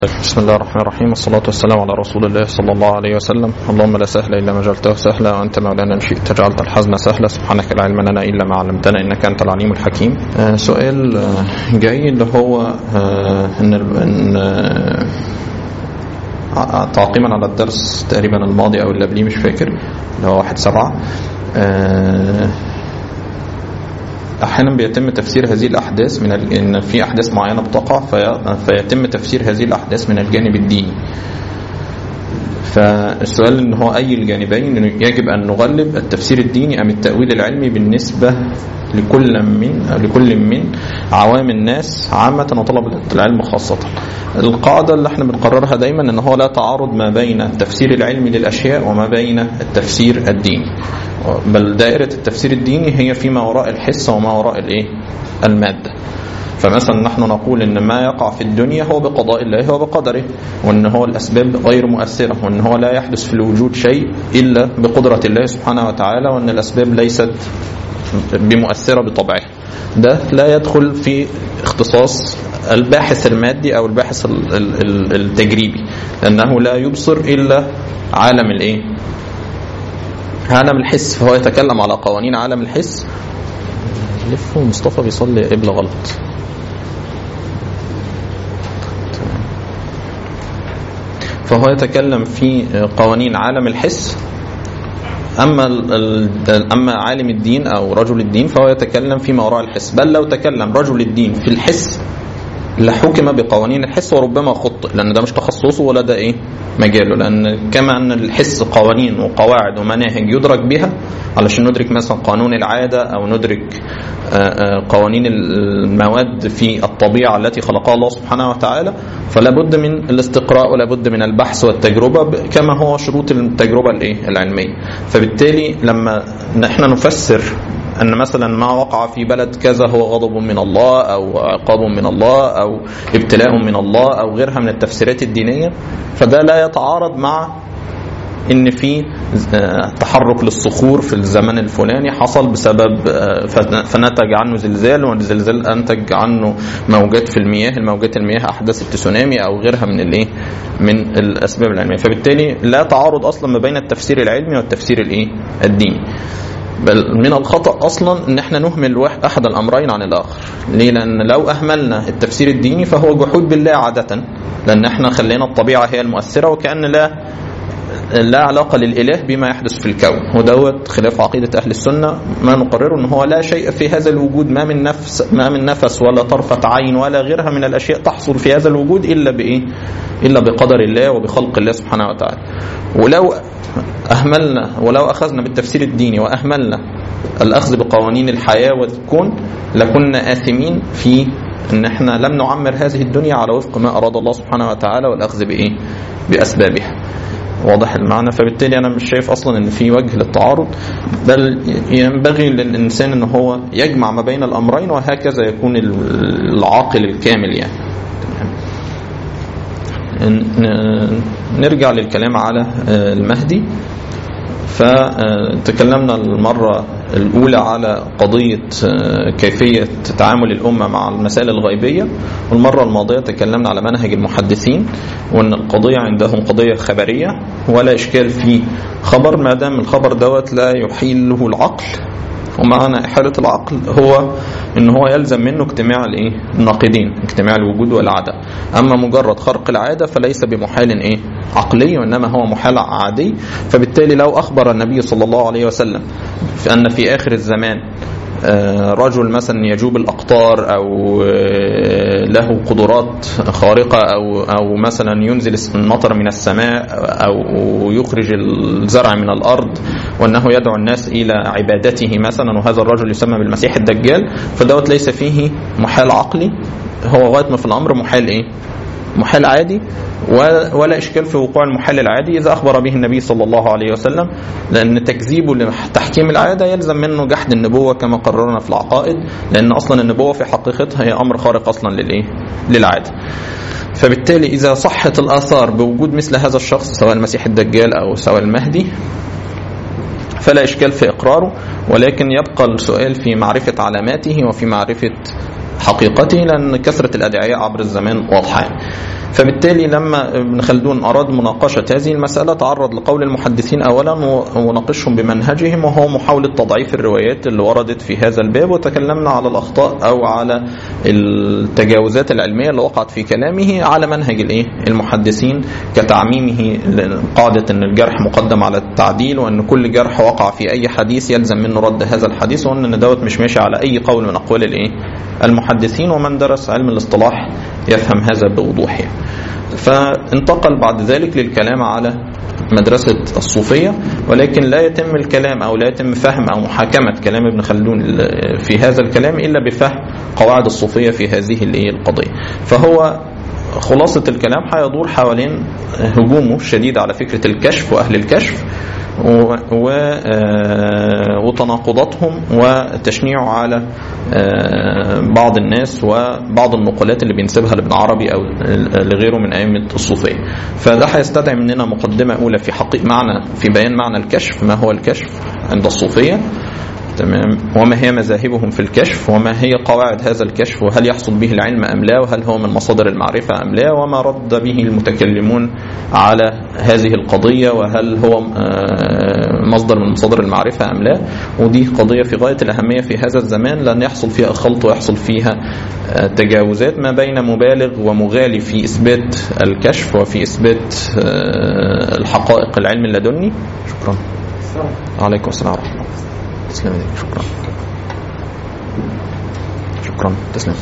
بسم الله الرحمن الرحيم والصلاة والسلام على رسول الله صلى الله عليه وسلم اللهم لا سهل إلا ما جعلته سهلا وأنت مولانا إن شئت جعلت الحزن سهلا سبحانك لا علم لنا إلا ما علمتنا إنك أنت العليم الحكيم آه سؤال آه جاي اللي هو آه إن, إن آه تعقيبا على الدرس تقريبا الماضي أو اللي قبليه مش فاكر اللي هو واحد سبعة آه احيانا بيتم تفسير هذه الاحداث من ال... ان في احداث معينه بتقع في... فيتم تفسير هذه الاحداث من الجانب الديني فالسؤال ان هو اي الجانبين يجب ان نغلب التفسير الديني ام التاويل العلمي بالنسبه لكل من لكل من عوام الناس عامه وطلبه العلم خاصه القاعده اللي احنا بنقررها دايما ان هو لا تعارض ما بين التفسير العلمي للاشياء وما بين التفسير الديني بل دائره التفسير الديني هي فيما وراء الحس وما وراء الايه الماده فمثلا نحن نقول ان ما يقع في الدنيا هو بقضاء الله وبقدره وان هو الاسباب غير مؤثره وان هو لا يحدث في الوجود شيء الا بقدره الله سبحانه وتعالى وان الاسباب ليست بمؤثره بطبعها ده لا يدخل في اختصاص الباحث المادي او الباحث التجريبي لانه لا يبصر الا عالم الايه عالم الحس فهو يتكلم على قوانين عالم الحس لف مصطفى بيصلي قبلة غلط فهو يتكلم في قوانين عالم الحس اما اما عالم الدين او رجل الدين فهو يتكلم فيما وراء الحس بل لو تكلم رجل الدين في الحس لحكم بقوانين الحس وربما خطئ لان ده مش تخصصه ولا ده ايه مجاله لان كما ان الحس قوانين وقواعد ومناهج يدرك بها علشان ندرك مثلا قانون العاده او ندرك قوانين المواد في الطبيعه التي خلقها الله سبحانه وتعالى فلا بد من الاستقراء ولا بد من البحث والتجربه كما هو شروط التجربه الايه العلميه فبالتالي لما نحن نفسر ان مثلا ما وقع في بلد كذا هو غضب من الله او عقاب من الله او ابتلاء من الله او غيرها من التفسيرات الدينيه فده لا يتعارض مع ان في تحرك للصخور في الزمن الفلاني حصل بسبب فنتج عنه زلزال والزلزال انتج عنه موجات في المياه الموجات المياه احدثت تسونامي او غيرها من الايه من الاسباب العلميه فبالتالي لا تعارض اصلا ما بين التفسير العلمي والتفسير الايه الديني بل من الخطا اصلا ان احنا نهمل احد الامرين عن الاخر ليه لان لو اهملنا التفسير الديني فهو جحود بالله عاده لان احنا خلينا الطبيعه هي المؤثره وكان لا لا علاقه للاله بما يحدث في الكون ودوت خلاف عقيده اهل السنه ما نقرره ان هو لا شيء في هذا الوجود ما من نفس ما من نفس ولا طرفه عين ولا غيرها من الاشياء تحصل في هذا الوجود الا بايه؟ الا بقدر الله وبخلق الله سبحانه وتعالى. ولو اهملنا ولو اخذنا بالتفسير الديني واهملنا الاخذ بقوانين الحياه والكون لكنا اثمين في ان احنا لم نعمر هذه الدنيا على وفق ما اراد الله سبحانه وتعالى والاخذ بايه؟ باسبابها. واضح المعنى فبالتالي انا مش شايف اصلا ان في وجه للتعارض بل ينبغي للانسان ان هو يجمع ما بين الامرين وهكذا يكون العاقل الكامل يعني نرجع للكلام على المهدي فتكلمنا المرة الأولى على قضية كيفية تعامل الأمة مع المسائل الغيبية والمرة الماضية تكلمنا على منهج المحدثين وأن القضية عندهم قضية خبرية ولا إشكال في خبر ما دام الخبر دوت لا يحيله العقل ومعنى إحالة العقل هو ان هو يلزم منه اجتماع الايه الناقدين اجتماع الوجود والعدم اما مجرد خرق العاده فليس بمحال ايه عقلي وانما هو محال عادي فبالتالي لو اخبر النبي صلى الله عليه وسلم في ان في اخر الزمان رجل مثلا يجوب الاقطار او له قدرات خارقه او او مثلا ينزل المطر من السماء او يخرج الزرع من الارض وانه يدعو الناس الى عبادته مثلا وهذا الرجل يسمى بالمسيح الدجال فدوت ليس فيه محال عقلي هو غايه ما في الامر محال ايه؟ محال عادي ولا اشكال في وقوع المحال العادي اذا اخبر به النبي صلى الله عليه وسلم لان تكذيبه لتحكيم العاده يلزم منه جحد النبوه كما قررنا في العقائد لان اصلا النبوه في حقيقتها هي امر خارق اصلا للايه؟ للعاده. فبالتالي اذا صحت الاثار بوجود مثل هذا الشخص سواء المسيح الدجال او سواء المهدي فلا اشكال في اقراره ولكن يبقى السؤال في معرفه علاماته وفي معرفه حقيقته لان كثره الادعياء عبر الزمان واضحه فبالتالي لما ابن خلدون أراد مناقشة هذه المسألة تعرض لقول المحدثين أولا وناقشهم بمنهجهم وهو محاولة تضعيف الروايات اللي وردت في هذا الباب وتكلمنا على الأخطاء أو على التجاوزات العلمية اللي وقعت في كلامه على منهج الإيه المحدثين كتعميمه قاعدة أن الجرح مقدم على التعديل وأن كل جرح وقع في أي حديث يلزم منه رد هذا الحديث وأن أن دوت مش ماشي على أي قول من أقوال الإيه المحدثين ومن درس علم الاصطلاح يفهم هذا بوضوح يعني. فانتقل بعد ذلك للكلام على مدرسة الصوفية ولكن لا يتم الكلام أو لا يتم فهم أو محاكمة كلام ابن خلدون في هذا الكلام إلا بفهم قواعد الصوفية في هذه القضية فهو خلاصة الكلام هيدور حوالين هجومه الشديد على فكرة الكشف وأهل الكشف وتناقضاتهم وتشنيعه على بعض الناس وبعض النقولات اللي بينسبها لابن عربي او لغيره من ائمه الصوفيه. فده هيستدعي مننا مقدمه اولى في حقيقه معنى في بيان معنى الكشف ما هو الكشف عند الصوفيه تمام وما هي مذاهبهم في الكشف وما هي قواعد هذا الكشف وهل يحصل به العلم ام لا وهل هو من مصادر المعرفه ام لا وما رد به المتكلمون على هذه القضيه وهل هو مصدر من مصادر المعرفه ام لا ودي قضيه في غايه الاهميه في هذا الزمان لان يحصل فيها خلط ويحصل فيها تجاوزات ما بين مبالغ ومغالي في اثبات الكشف وفي اثبات الحقائق العلم اللدني شكرا عليكم السلام ورحمه الله تسلم ايديك شكرا شكرا تسلم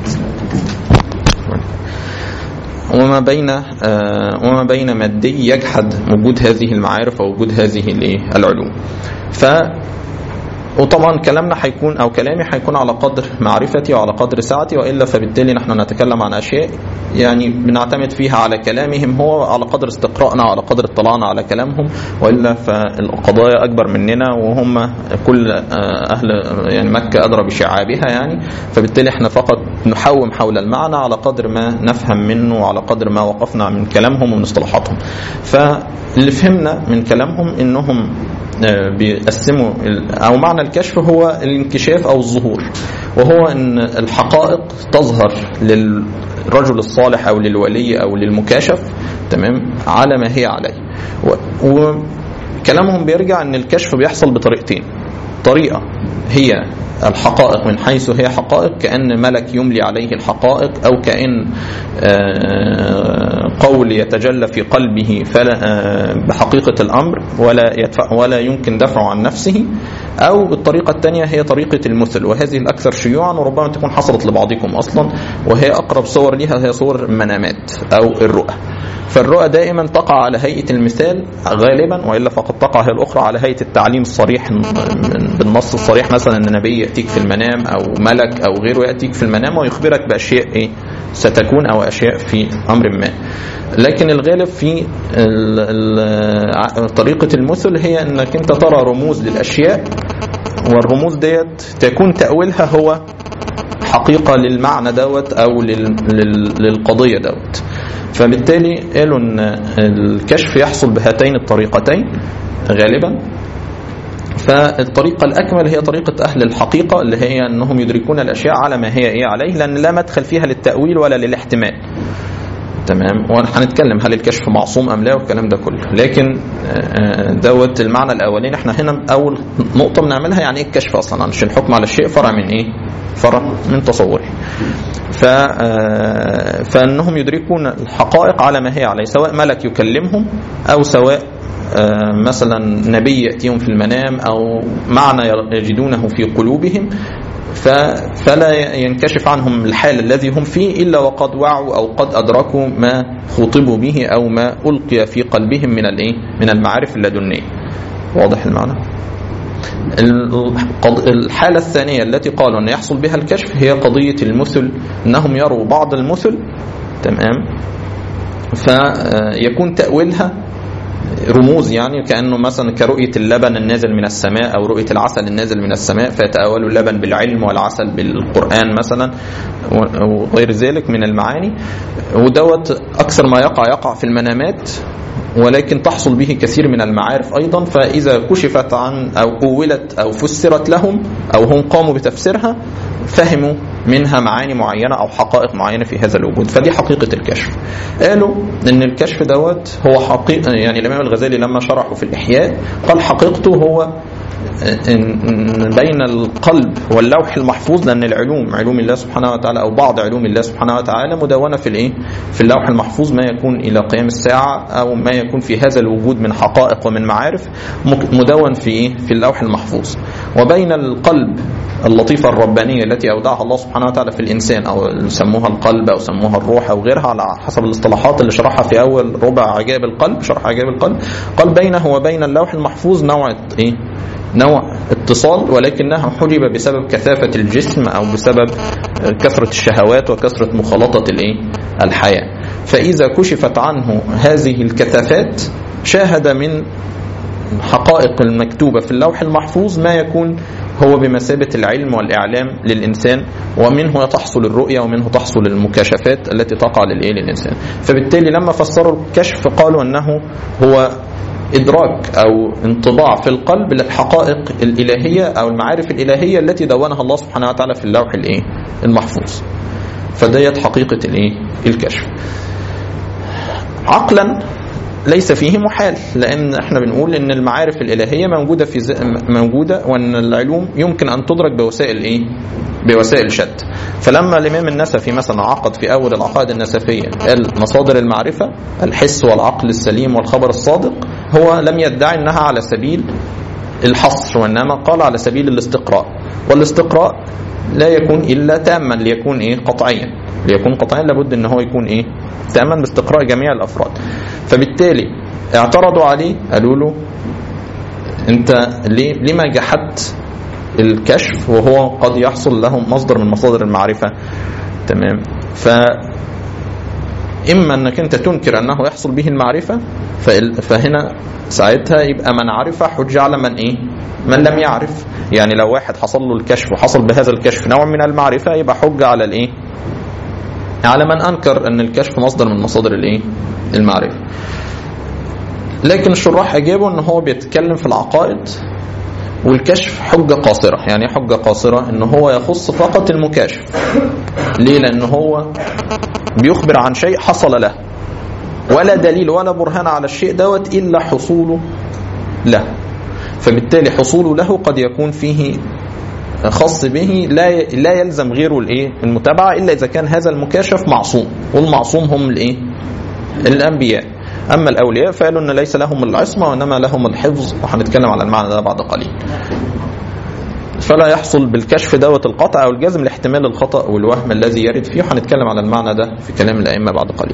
وما بين وما بين مادي يجحد وجود هذه المعارف ووجود هذه العلوم ف وطبعا كلامنا هيكون او كلامي هيكون على قدر معرفتي وعلى قدر سعتي والا فبالتالي نحن نتكلم عن اشياء يعني بنعتمد فيها على كلامهم هو على قدر استقرائنا وعلى قدر اطلاعنا على كلامهم والا فالقضايا اكبر مننا وهم كل اهل يعني مكه ادرى بشعابها يعني فبالتالي احنا فقط نحوم حول المعنى على قدر ما نفهم منه وعلى قدر ما وقفنا من كلامهم ومن اصطلاحاتهم فاللي فهمنا من كلامهم انهم بيقسموا او معنى الكشف هو الانكشاف او الظهور وهو ان الحقائق تظهر للرجل الصالح او للولي او للمكاشف تمام على ما هي عليه وكلامهم بيرجع ان الكشف بيحصل بطريقتين طريقه هي الحقائق من حيث هي حقائق كأن ملك يملي عليه الحقائق أو كأن قول يتجلى في قلبه بحقيقة الأمر ولا يدفع ولا يمكن دفعه عن نفسه أو الطريقة الثانية هي طريقة المثل وهذه الأكثر شيوعا وربما تكون حصلت لبعضكم أصلا وهي أقرب صور لها هي صور المنامات أو الرؤى فالرؤى دائما تقع على هيئة المثال غالبا وإلا فقد تقع هي الأخرى على هيئة التعليم الصريح بالنص الصريح مثلا أن النبي يأتيك في المنام أو ملك أو غيره يأتيك في المنام ويخبرك بأشياء إيه ستكون أو أشياء في أمر ما لكن الغالب في طريقة المثل هي أنك أنت ترى رموز للأشياء والرموز ديت تكون تأويلها هو حقيقة للمعنى دوت أو للقضية دوت فبالتالي قالوا ان الكشف يحصل بهاتين الطريقتين غالبا فالطريقة الأكمل هي طريقة أهل الحقيقة اللي هي أنهم يدركون الأشياء على ما هي إيه عليه لأن لا مدخل فيها للتأويل ولا للاحتمال تمام وهنتكلم هل الكشف معصوم ام لا والكلام ده كله لكن دوت المعنى الاولاني احنا هنا اول نقطه بنعملها يعني ايه الكشف اصلا عشان الحكم على الشيء فرع من ايه فرع من تصوره ف فانهم يدركون الحقائق على ما هي عليه سواء ملك يكلمهم او سواء مثلا نبي ياتيهم في المنام او معنى يجدونه في قلوبهم فلا ينكشف عنهم الحال الذي هم فيه إلا وقد وعوا أو قد أدركوا ما خطبوا به أو ما ألقي في قلبهم من الإيه؟ من المعارف اللدنية واضح المعنى؟ الحالة الثانية التي قالوا أن يحصل بها الكشف هي قضية المثل أنهم يروا بعض المثل تمام فيكون تأويلها رموز يعني كانه مثلا كرؤيه اللبن النازل من السماء او رؤيه العسل النازل من السماء فيتاولوا اللبن بالعلم والعسل بالقران مثلا وغير ذلك من المعاني ودوت اكثر ما يقع يقع في المنامات ولكن تحصل به كثير من المعارف ايضا فاذا كشفت عن او اولت او فسرت لهم او هم قاموا بتفسيرها فهموا منها معاني معينه او حقائق معينه في هذا الوجود فدي حقيقه الكشف قالوا ان الكشف دوت هو حقيقه يعني الامام الغزالي لما شرحه في الاحياء قال حقيقته هو إن بين القلب واللوح المحفوظ لان العلوم علوم الله سبحانه وتعالى او بعض علوم الله سبحانه وتعالى مدونه في الايه؟ في اللوح المحفوظ ما يكون الى قيام الساعه او ما يكون في هذا الوجود من حقائق ومن معارف مدون في ايه؟ في اللوح المحفوظ وبين القلب اللطيفه الربانيه التي اودعها الله سبحانه وتعالى في الانسان او سموها القلب او سموها الروح او غيرها على حسب الاصطلاحات اللي شرحها في اول ربع عجائب القلب شرح عجائب القلب قال بينه وبين اللوح المحفوظ نوع ايه؟ نوع اتصال ولكنها حجب بسبب كثافة الجسم أو بسبب كثرة الشهوات وكثرة مخالطة الإيه؟ الحياة فإذا كشفت عنه هذه الكثافات شاهد من حقائق المكتوبة في اللوح المحفوظ ما يكون هو بمثابة العلم والإعلام للإنسان ومنه تحصل الرؤية ومنه تحصل المكاشفات التي تقع للإيه للإنسان فبالتالي لما فسروا الكشف قالوا أنه هو إدراك أو انطباع في القلب للحقائق الإلهية أو المعارف الإلهية التي دونها الله سبحانه وتعالى في اللوح الإيه؟ المحفوظ فديت حقيقة الإيه؟ الكشف عقلا ليس فيه محال لان احنا بنقول ان المعارف الالهيه موجوده في ز... موجوده وان العلوم يمكن ان تدرك بوسائل ايه؟ بوسائل شتى. فلما الامام النسفي مثلا عقد في اول العقائد النسفيه قال مصادر المعرفه الحس والعقل السليم والخبر الصادق هو لم يدعي انها على سبيل الحصر وانما قال على سبيل الاستقراء والاستقراء لا يكون الا تاما ليكون ايه قطعيا ليكون قطعيا لابد ان هو يكون ايه تاما باستقراء جميع الافراد فبالتالي اعترضوا عليه قالوا له انت ليه لما جحدت الكشف وهو قد يحصل له مصدر من مصادر المعرفه تمام ف اما انك انت تنكر انه يحصل به المعرفه فهنا ساعتها يبقى من عرف حجه على من ايه؟ من لم يعرف يعني لو واحد حصل له الكشف وحصل بهذا الكشف نوع من المعرفه يبقى حجه على الايه؟ على من انكر ان الكشف مصدر من مصادر الايه؟ المعرفه. لكن الشراح اجابوا ان هو بيتكلم في العقائد والكشف حجه قاصره، يعني ايه حجه قاصره؟ ان هو يخص فقط المكاشف. ليه؟ لان هو بيخبر عن شيء حصل له ولا دليل ولا برهان على الشيء دوت الا حصوله له فبالتالي حصوله له قد يكون فيه خاص به لا لا يلزم غيره الايه المتابعه الا اذا كان هذا المكاشف معصوم والمعصوم هم الايه الانبياء اما الاولياء فقالوا ان ليس لهم العصمه وانما لهم الحفظ وهنتكلم على المعنى ده بعد قليل فلا يحصل بالكشف دوت القطع او الجزم لاحتمال الخطا والوهم الذي يرد فيه وهنتكلم على المعنى ده في كلام الائمه بعد قليل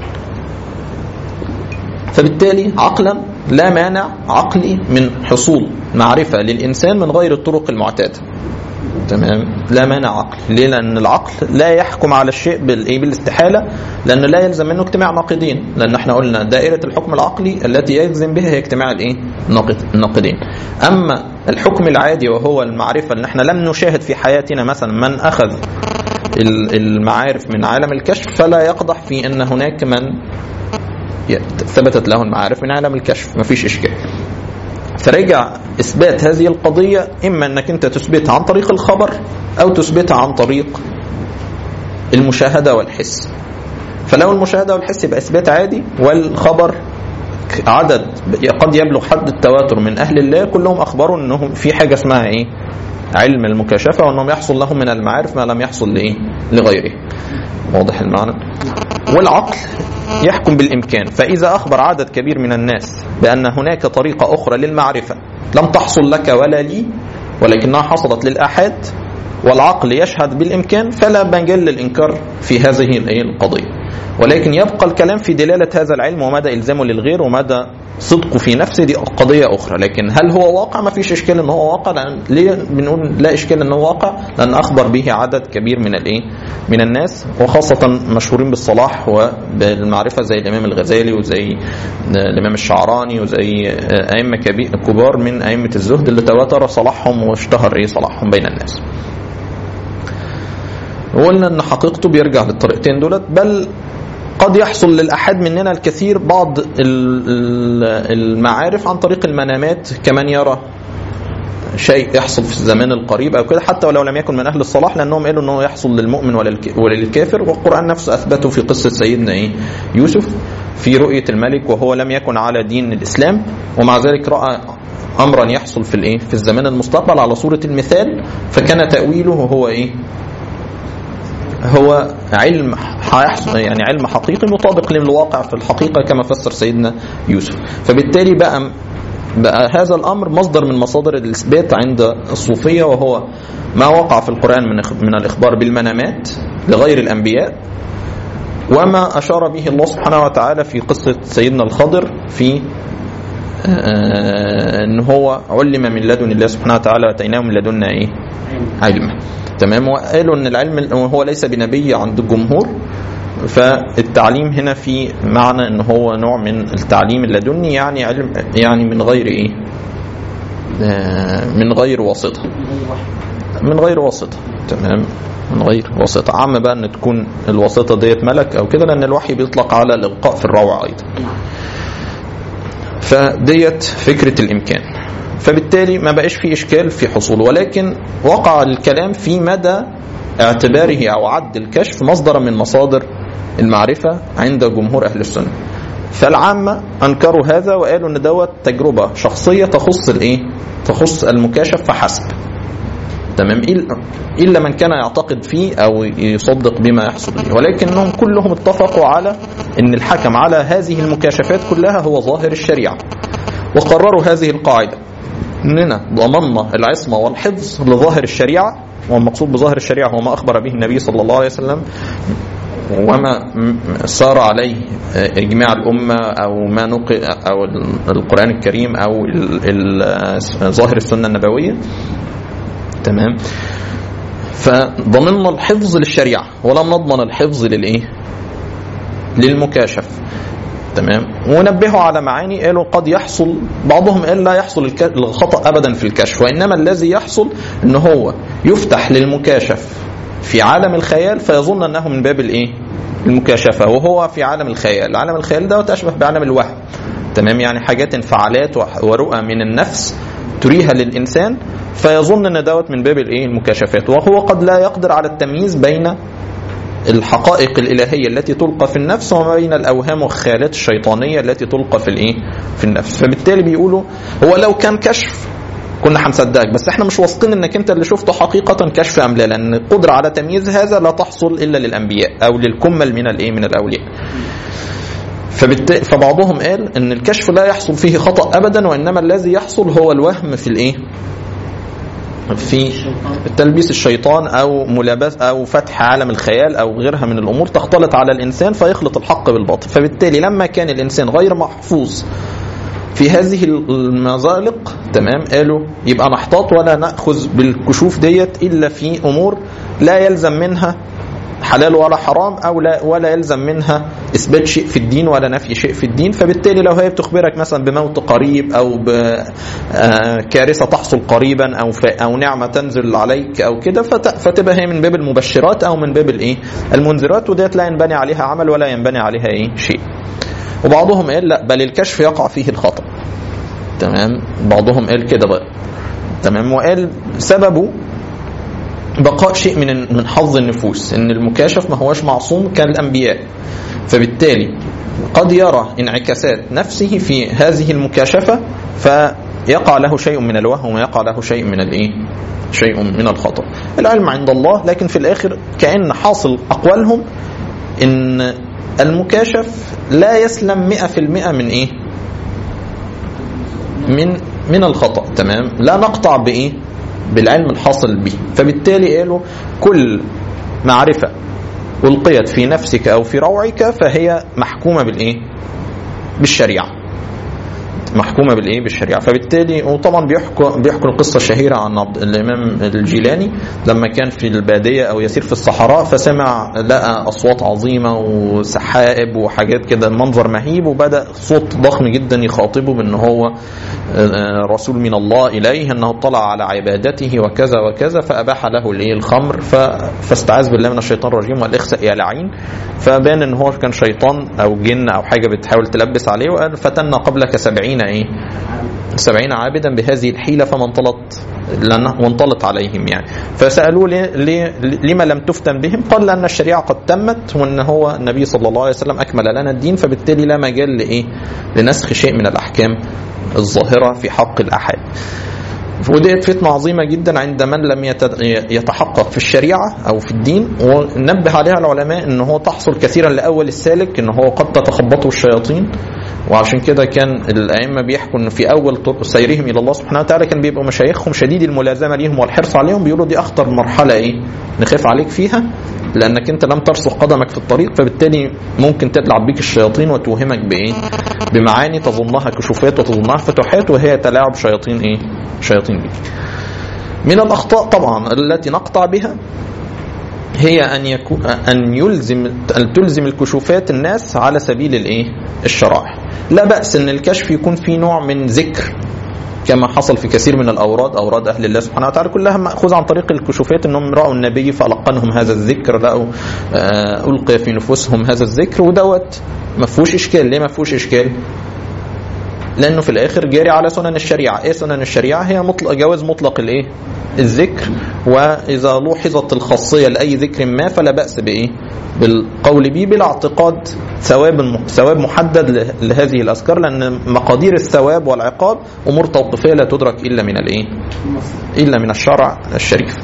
فبالتالي عقلا لا مانع عقلي من حصول معرفة للإنسان من غير الطرق المعتادة تمام لا مانع عقل ليه لان العقل لا يحكم على الشيء بالايه بالاستحاله لان لا يلزم منه اجتماع ناقدين لان احنا قلنا دائره الحكم العقلي التي يجزم بها هي اجتماع الايه الناقدين اما الحكم العادي وهو المعرفه اللي احنا لم نشاهد في حياتنا مثلا من اخذ المعارف من عالم الكشف فلا يقدح في ان هناك من ثبتت له المعارف من عالم الكشف ما فيش اشكال فرجع اثبات هذه القضيه اما انك انت تثبتها عن طريق الخبر او تثبتها عن طريق المشاهده والحس فلو المشاهده والحس يبقى اثبات عادي والخبر عدد قد يبلغ حد التواتر من اهل الله كلهم اخبروا انهم في حاجه اسمها ايه علم المكاشفه وانهم يحصل لهم من المعارف ما لم يحصل لايه لغيره واضح المعنى والعقل يحكم بالامكان فاذا اخبر عدد كبير من الناس بان هناك طريقه اخرى للمعرفه لم تحصل لك ولا لي ولكنها حصلت للاحاد والعقل يشهد بالامكان فلا مجال للانكار في هذه القضيه ولكن يبقى الكلام في دلاله هذا العلم ومدى الزامه للغير ومدى صدقه في نفسه دي قضية أخرى لكن هل هو واقع ما فيش إشكال إن هو واقع لأن ليه بنقول لا إشكال إن هو واقع لأن أخبر به عدد كبير من الإيه من الناس وخاصة مشهورين بالصلاح وبالمعرفة زي الإمام الغزالي وزي الإمام الشعراني وزي أئمة كبار من أئمة الزهد اللي تواتر صلاحهم واشتهر إيه صلاحهم بين الناس وقلنا ان حقيقته بيرجع للطريقتين دولت بل قد يحصل للأحد مننا الكثير بعض المعارف عن طريق المنامات كمن يرى شيء يحصل في الزمان القريب او كده حتى ولو لم يكن من اهل الصلاح لانهم قالوا انه يحصل للمؤمن وللك- وللكافر والقران نفسه اثبته في قصه سيدنا ايه يوسف في رؤيه الملك وهو لم يكن على دين الاسلام ومع ذلك راى امرا يحصل في الايه في الزمان المستقبل على صوره المثال فكان تاويله هو ايه هو علم هيحصل يعني علم حقيقي مطابق للواقع في الحقيقه كما فسر سيدنا يوسف فبالتالي بقى بقى هذا الامر مصدر من مصادر الاثبات عند الصوفيه وهو ما وقع في القران من إخ- من الاخبار بالمنامات لغير الانبياء وما اشار به الله سبحانه وتعالى في قصه سيدنا الخضر في آه، ان هو علم من لدن الله سبحانه وتعالى واتيناه من لدنا ايه؟ علما تمام وقالوا ان العلم هو ليس بنبي عند الجمهور فالتعليم هنا في معنى ان هو نوع من التعليم اللدني يعني علم يعني من غير ايه؟ آه، من غير واسطه من غير واسطه تمام من غير واسطه عم بقى ان تكون الواسطه ديت ملك او كده لان الوحي بيطلق على الالقاء في الروع ايضا فديت فكرة الإمكان فبالتالي ما بقاش في إشكال في حصوله ولكن وقع الكلام في مدى اعتباره أو عد الكشف مصدرا من مصادر المعرفة عند جمهور أهل السنة فالعامة أنكروا هذا وقالوا إن دوت تجربة شخصية تخص الإيه؟ تخص المكاشف فحسب تمام إلا- الا من كان يعتقد فيه او يصدق بما يحصل به ولكنهم كلهم اتفقوا على ان الحكم على هذه المكاشفات كلها هو ظاهر الشريعه وقرروا هذه القاعده اننا ضمننا العصمه والحفظ لظاهر الشريعه والمقصود بظاهر الشريعه هو ما اخبر به النبي صلى الله عليه وسلم وما م- سار عليه اجماع الامه او ما نقل او القران الكريم او ال- ال- ظاهر السنه النبويه تمام فضمننا الحفظ للشريعه ولم نضمن الحفظ للايه للمكاشف تمام ونبهوا على معاني قالوا قد يحصل بعضهم قال لا يحصل الك- الخطا ابدا في الكشف وانما الذي يحصل ان هو يفتح للمكاشف في عالم الخيال فيظن انه من باب الايه المكاشفه وهو في عالم الخيال عالم الخيال ده اشبه بعالم الوهم تمام يعني حاجات انفعالات وح- ورؤى من النفس تريها للانسان فيظن ان دوت من باب الايه المكاشفات وهو قد لا يقدر على التمييز بين الحقائق الإلهية التي تلقى في النفس وما بين الأوهام والخيالات الشيطانية التي تلقى في الإيه؟ في النفس فبالتالي بيقولوا هو لو كان كشف كنا هنصدقك بس احنا مش واثقين انك انت اللي شفته حقيقة كشف ام لا لان القدرة على تمييز هذا لا تحصل الا للانبياء او للكمل من الايه من الاولياء فبالتالي فبعضهم قال ان الكشف لا يحصل فيه خطأ ابدا وانما الذي يحصل هو الوهم في الايه في تلبيس الشيطان او ملابس او فتح عالم الخيال او غيرها من الامور تختلط على الانسان فيخلط الحق بالباطل فبالتالي لما كان الانسان غير محفوظ في هذه المزالق تمام قالوا يبقى نحتاط ولا ناخذ بالكشوف ديت الا في امور لا يلزم منها حلال ولا حرام او لا ولا يلزم منها اثبات شيء في الدين ولا نفي شيء في الدين فبالتالي لو هي بتخبرك مثلا بموت قريب او بكارثه تحصل قريبا او ف- او نعمه تنزل عليك او كده فت- فتبقى هي من باب المبشرات او من باب الايه المنذرات وديت لا ينبني عليها عمل ولا ينبني عليها ايه شيء وبعضهم قال لا بل الكشف يقع فيه الخطأ تمام بعضهم قال كده بقى تمام وقال سببه بقاء شيء من من حظ النفوس ان المكاشف ما هوش معصوم كالانبياء فبالتالي قد يرى انعكاسات نفسه في هذه المكاشفه فيقع له شيء من الوهم ويقع له شيء من الايه شيء من الخطا العلم عند الله لكن في الاخر كان حاصل اقوالهم ان المكاشف لا يسلم 100% من ايه من من الخطا تمام لا نقطع بايه بالعلم الحاصل به فبالتالي قالوا كل معرفه القيت في نفسك او في روعك فهي محكومه بالايه بالشريعه محكومه بالايه بالشريعه فبالتالي وطبعا بيحكوا بيحكوا القصه الشهيره عن عبد الامام الجيلاني لما كان في الباديه او يسير في الصحراء فسمع لقى اصوات عظيمه وسحائب وحاجات كده منظر مهيب وبدا صوت ضخم جدا يخاطبه بان هو آه، رسول من الله اليه انه اطلع على عبادته وكذا وكذا فاباح له الايه الخمر ف- فاستعاذ بالله من الشيطان الرجيم وقال اخسأ يا لعين فبان ان هو كان شيطان او جن او حاجه بتحاول تلبس عليه وقال فتنا قبلك سبعين ايه سبعين عابدا بهذه الحيلة فما انطلت لأنه وانطلت عليهم يعني فسألوه ليه ليه لما لم تفتن بهم قال لأن الشريعة قد تمت وأن هو النبي صلى الله عليه وسلم أكمل لنا الدين فبالتالي لا مجال لإيه لنسخ شيء من الأحكام الظاهرة في حق الأحد وديت فتنة عظيمة جدا عند من لم يت- يتحقق في الشريعة أو في الدين ونبه عليها العلماء أن هو تحصل كثيرا لأول السالك أن هو قد تتخبطه الشياطين وعشان كده كان الأئمة بيحكوا أن في أول طرق سيرهم إلى الله سبحانه وتعالى كان بيبقوا مشايخهم شديد الملازمة ليهم والحرص عليهم بيقولوا دي أخطر مرحلة إيه نخاف عليك فيها لأنك أنت لم ترسخ قدمك في الطريق فبالتالي ممكن تلعب بيك الشياطين وتوهمك بإيه بمعاني تظنها كشوفات وتظنها فتوحات وهي تلاعب شياطين إيه شياطين بك من الأخطاء طبعا التي نقطع بها هي أن يكون أن يلزم أن تلزم الكشوفات الناس على سبيل الإيه؟ الشرائع. لا بأس أن الكشف يكون فيه نوع من ذكر كما حصل في كثير من الأوراد أوراد أهل الله سبحانه وتعالى كلها مأخوذة عن طريق الكشوفات أنهم رأوا النبي فألقنهم هذا الذكر لقوا آه، ألقي في نفوسهم هذا الذكر ودوت ما فيهوش إشكال ليه ما فيهوش إشكال؟ لانه في الاخر جاري على سنن الشريعه ايه سنن الشريعه هي مطلق جواز مطلق الايه الذكر واذا لوحظت الخاصيه لاي ذكر ما فلا باس بايه بالقول به بلا اعتقاد ثواب ثواب محدد له- لهذه الاذكار لان مقادير الثواب والعقاب امور توقيفيه لا تدرك الا من الايه الا من الشرع الشريف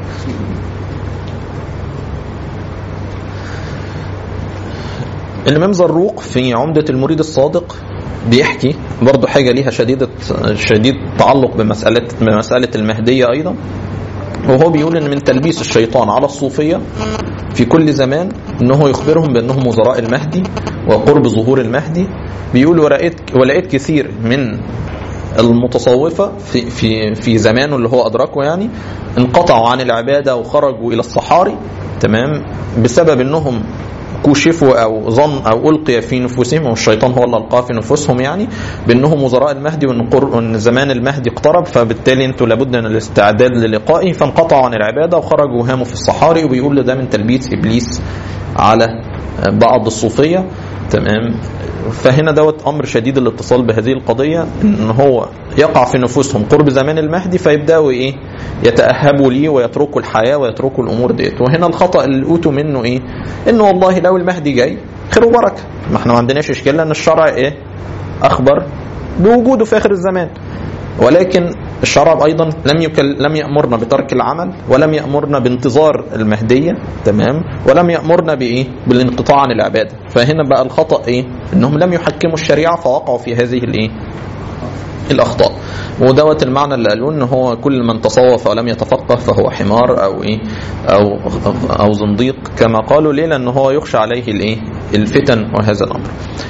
الإمام زروق في عمدة المريد الصادق بيحكي برضه حاجة ليها شديدة شديد تعلق بمسألة بمسألة المهدية أيضا وهو بيقول إن من تلبيس الشيطان على الصوفية في كل زمان إنه يخبرهم بأنهم وزراء المهدي وقرب ظهور المهدي بيقول ولقيت ولقيت كثير من المتصوفة في في في زمانه اللي هو أدركه يعني انقطعوا عن العبادة وخرجوا إلى الصحاري تمام بسبب إنهم كشفوا او ظن او القي في نفوسهم والشيطان هو اللي القاه في نفوسهم يعني بانهم وزراء المهدي وان قر- وان زمان المهدي اقترب فبالتالي انتوا لابد من الاستعداد للقائه فانقطعوا عن العباده وخرجوا هاموا في الصحاري وبيقول ده من تلبيس ابليس على بعض الصوفيه تمام فهنا دوت امر شديد الاتصال بهذه القضيه ان هو يقع في نفوسهم قرب زمان المهدي فيبداوا ايه يتاهبوا ليه ويتركوا الحياه ويتركوا الامور ديت وهنا الخطا اللي اوتوا منه ايه انه والله لو المهدي جاي خير وبركه ما احنا ما عندناش اشكال لان الشرع ايه اخبر بوجوده في اخر الزمان ولكن الشرع ايضا لم يكل لم يامرنا بترك العمل ولم يامرنا بانتظار المهديه تمام ولم يامرنا بايه بالانقطاع عن العباده فهنا بقى الخطا ايه انهم لم يحكموا الشريعه فوقعوا في هذه الايه الاخطاء ودوت المعنى اللي قالوه ان هو كل من تصوف ولم يتفقه فهو حمار او ايه او او زنديق كما قالوا ليه لان هو يخشى عليه الايه الفتن وهذا الامر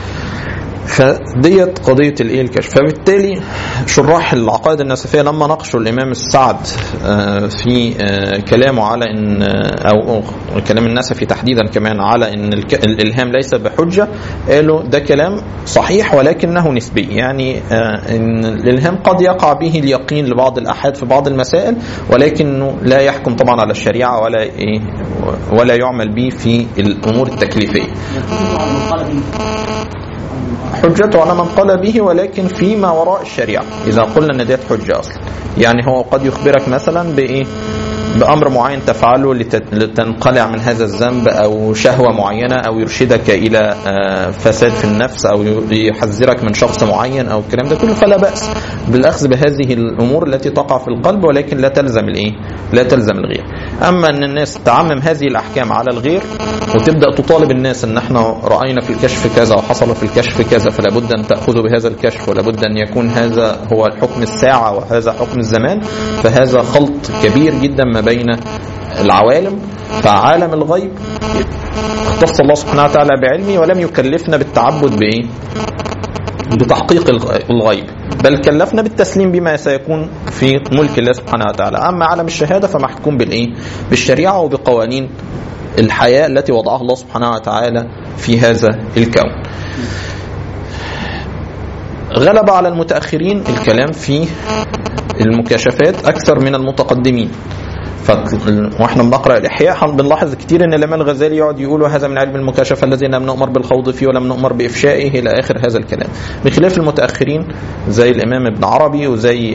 فديت قضيه الايه الكشف فبالتالي شراح العقائد النسفيه لما ناقشوا الامام السعد آه، في آه، كلامه على ان آه، او أو كلام النسفي تحديدا كمان على ان الك- الالهام ليس بحجه قالوا ده كلام صحيح ولكنه نسبي يعني آه، ان الالهام قد يقع به اليقين لبعض الاحاد في بعض المسائل ولكنه لا يحكم طبعا على الشريعه ولا ايه ولا يعمل به في الامور التكليفيه حجته على من قال به ولكن فيما وراء الشريعة إذا قلنا أن ديت حجة أصلا يعني هو قد يخبرك مثلا بإيه بأمر معين تفعله لت- لتنقلع من هذا الذنب أو شهوة معينة أو يرشدك إلى آه، فساد في النفس أو ي- يحذرك من شخص معين أو الكلام ده كله فلا بأس بالأخذ بهذه الأمور التي تقع في القلب ولكن لا تلزم الإيه لا تلزم الغير أما أن الناس تعمم هذه الأحكام على الغير وتبدأ تطالب الناس أن احنا رأينا في الكشف كذا وحصل في الكشف كذا فلا بد أن تأخذوا بهذا الكشف ولا بد أن يكون هذا هو حكم الساعة وهذا حكم الزمان فهذا خلط كبير جدا ما بين العوالم فعالم الغيب اختص الله سبحانه وتعالى بعلمه ولم يكلفنا بالتعبد بإيه؟ بتحقيق الغ- الغيب بل كلفنا بالتسليم بما سيكون في ملك الله سبحانه وتعالى أما عالم الشهادة فمحكوم بالإيه؟ بالشريعة وبقوانين الحياة التي وضعها الله سبحانه وتعالى في هذا الكون غلب على المتأخرين الكلام في المكاشفات أكثر من المتقدمين ف- واحنا بنقرا الاحياء حن- بنلاحظ كتير ان الامام الغزالي يقعد يقول هذا من علم المكاشفه الذي لم نؤمر بالخوض فيه ولم نؤمر بافشائه الى اخر هذا الكلام بخلاف المتاخرين زي الامام ابن عربي وزي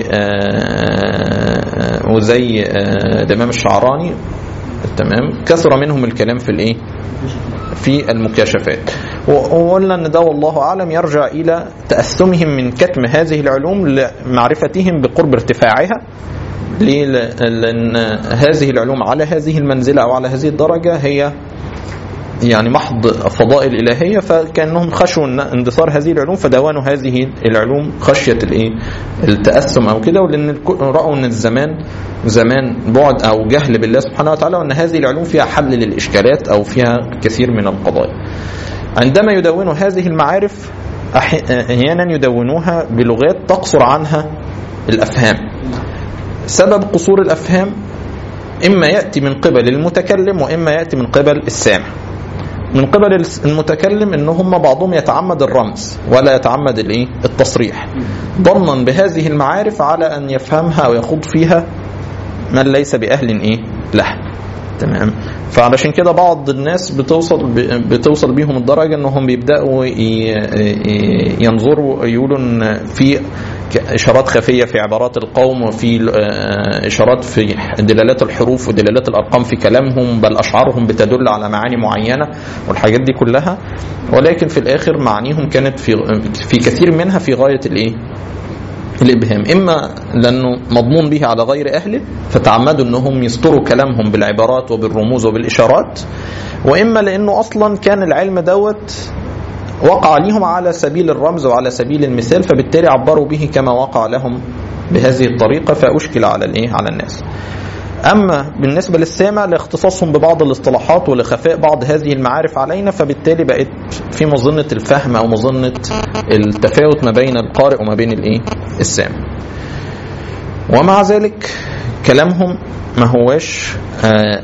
آه، وزي آه، الامام الشعراني تمام كثر منهم الكلام في الايه في المكاشفات و- وقلنا ان ده والله اعلم يرجع الى تاثمهم من كتم هذه العلوم لمعرفتهم بقرب ارتفاعها ليه؟ لان هذه العلوم على هذه المنزله او على هذه الدرجه هي يعني محض فضائل الهيه فكانهم خشوا ان اندثار هذه العلوم فدوانوا هذه العلوم خشيه الايه؟ التاثم او كده ولان الك- راوا ان الزمان زمان بعد او جهل بالله سبحانه وتعالى وان هذه العلوم فيها حل للاشكالات او فيها كثير من القضايا. عندما يدونوا هذه المعارف أح- احيانا يدونوها بلغات تقصر عنها الافهام. سبب قصور الافهام اما ياتي من قبل المتكلم واما ياتي من قبل السامع. من قبل المتكلم ان هم بعضهم يتعمد الرمز ولا يتعمد الايه التصريح ظنا بهذه المعارف على ان يفهمها او يخوض فيها من ليس باهل ايه لها تمام فعلشان كده بعض الناس بتوصل بتوصل بيهم الدرجه انهم بيبداوا ي- ي- ينظروا يقولوا ان في ك- اشارات خفيه في عبارات القوم وفي آه، اشارات في دلالات الحروف ودلالات الارقام في كلامهم بل اشعارهم بتدل على معاني معينه والحاجات دي كلها ولكن في الاخر معانيهم كانت في في كثير منها في غايه الايه الابهام اما لانه مضمون به على غير اهله فتعمدوا انهم يستروا كلامهم بالعبارات وبالرموز وبالاشارات واما لانه اصلا كان العلم دوت وقع لهم على سبيل الرمز وعلى سبيل المثال فبالتالي عبروا به كما وقع لهم بهذه الطريقه فاشكل على الايه على الناس اما بالنسبه للسامع لاختصاصهم ببعض الاصطلاحات ولخفاء بعض هذه المعارف علينا فبالتالي بقت في مظنه الفهم او مظنه التفاوت ما بين القارئ وما بين الايه السامع ومع ذلك كلامهم ما هواش آه،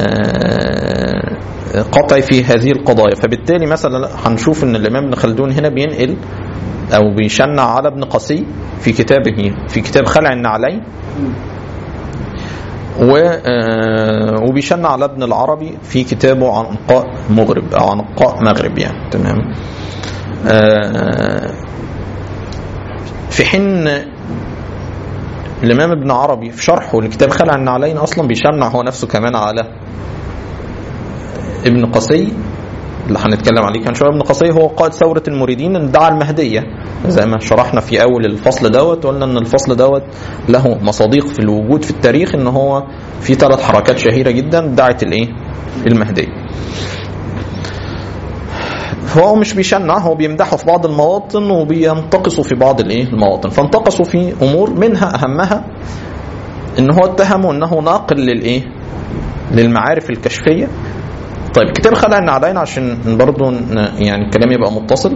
آه، قطعي في هذه القضايا فبالتالي مثلا هنشوف ان الامام ابن خلدون هنا بينقل او بيشنع على ابن قسي في كتابه في كتاب خلع النعلين و آه، وبيشنع على ابن العربي في كتابه عنقاء مغرب او عنقاء مغرب يعني تمام آه، في حين الامام ابن عربي في شرحه لكتاب خلع النعلين اصلا بيشنع هو نفسه كمان على ابن قسي اللي هنتكلم عليه كان شويه ابن قسي هو قائد ثوره المريدين ادعى المهديه زي ما شرحنا في اول الفصل دوت قلنا ان الفصل دوت له مصاديق في الوجود في التاريخ ان هو في ثلاث حركات شهيره جدا دعت الايه المهديه فهو مش بيشنع هو بيمدحه في بعض المواطن وبينتقصوا في بعض الايه المواطن فانتقصوا في امور منها اهمها ان هو اتهموا انه ناقل للايه للمعارف الكشفيه طيب كتاب خلع النعلين عشان برضو ن- يعني الكلام يبقى متصل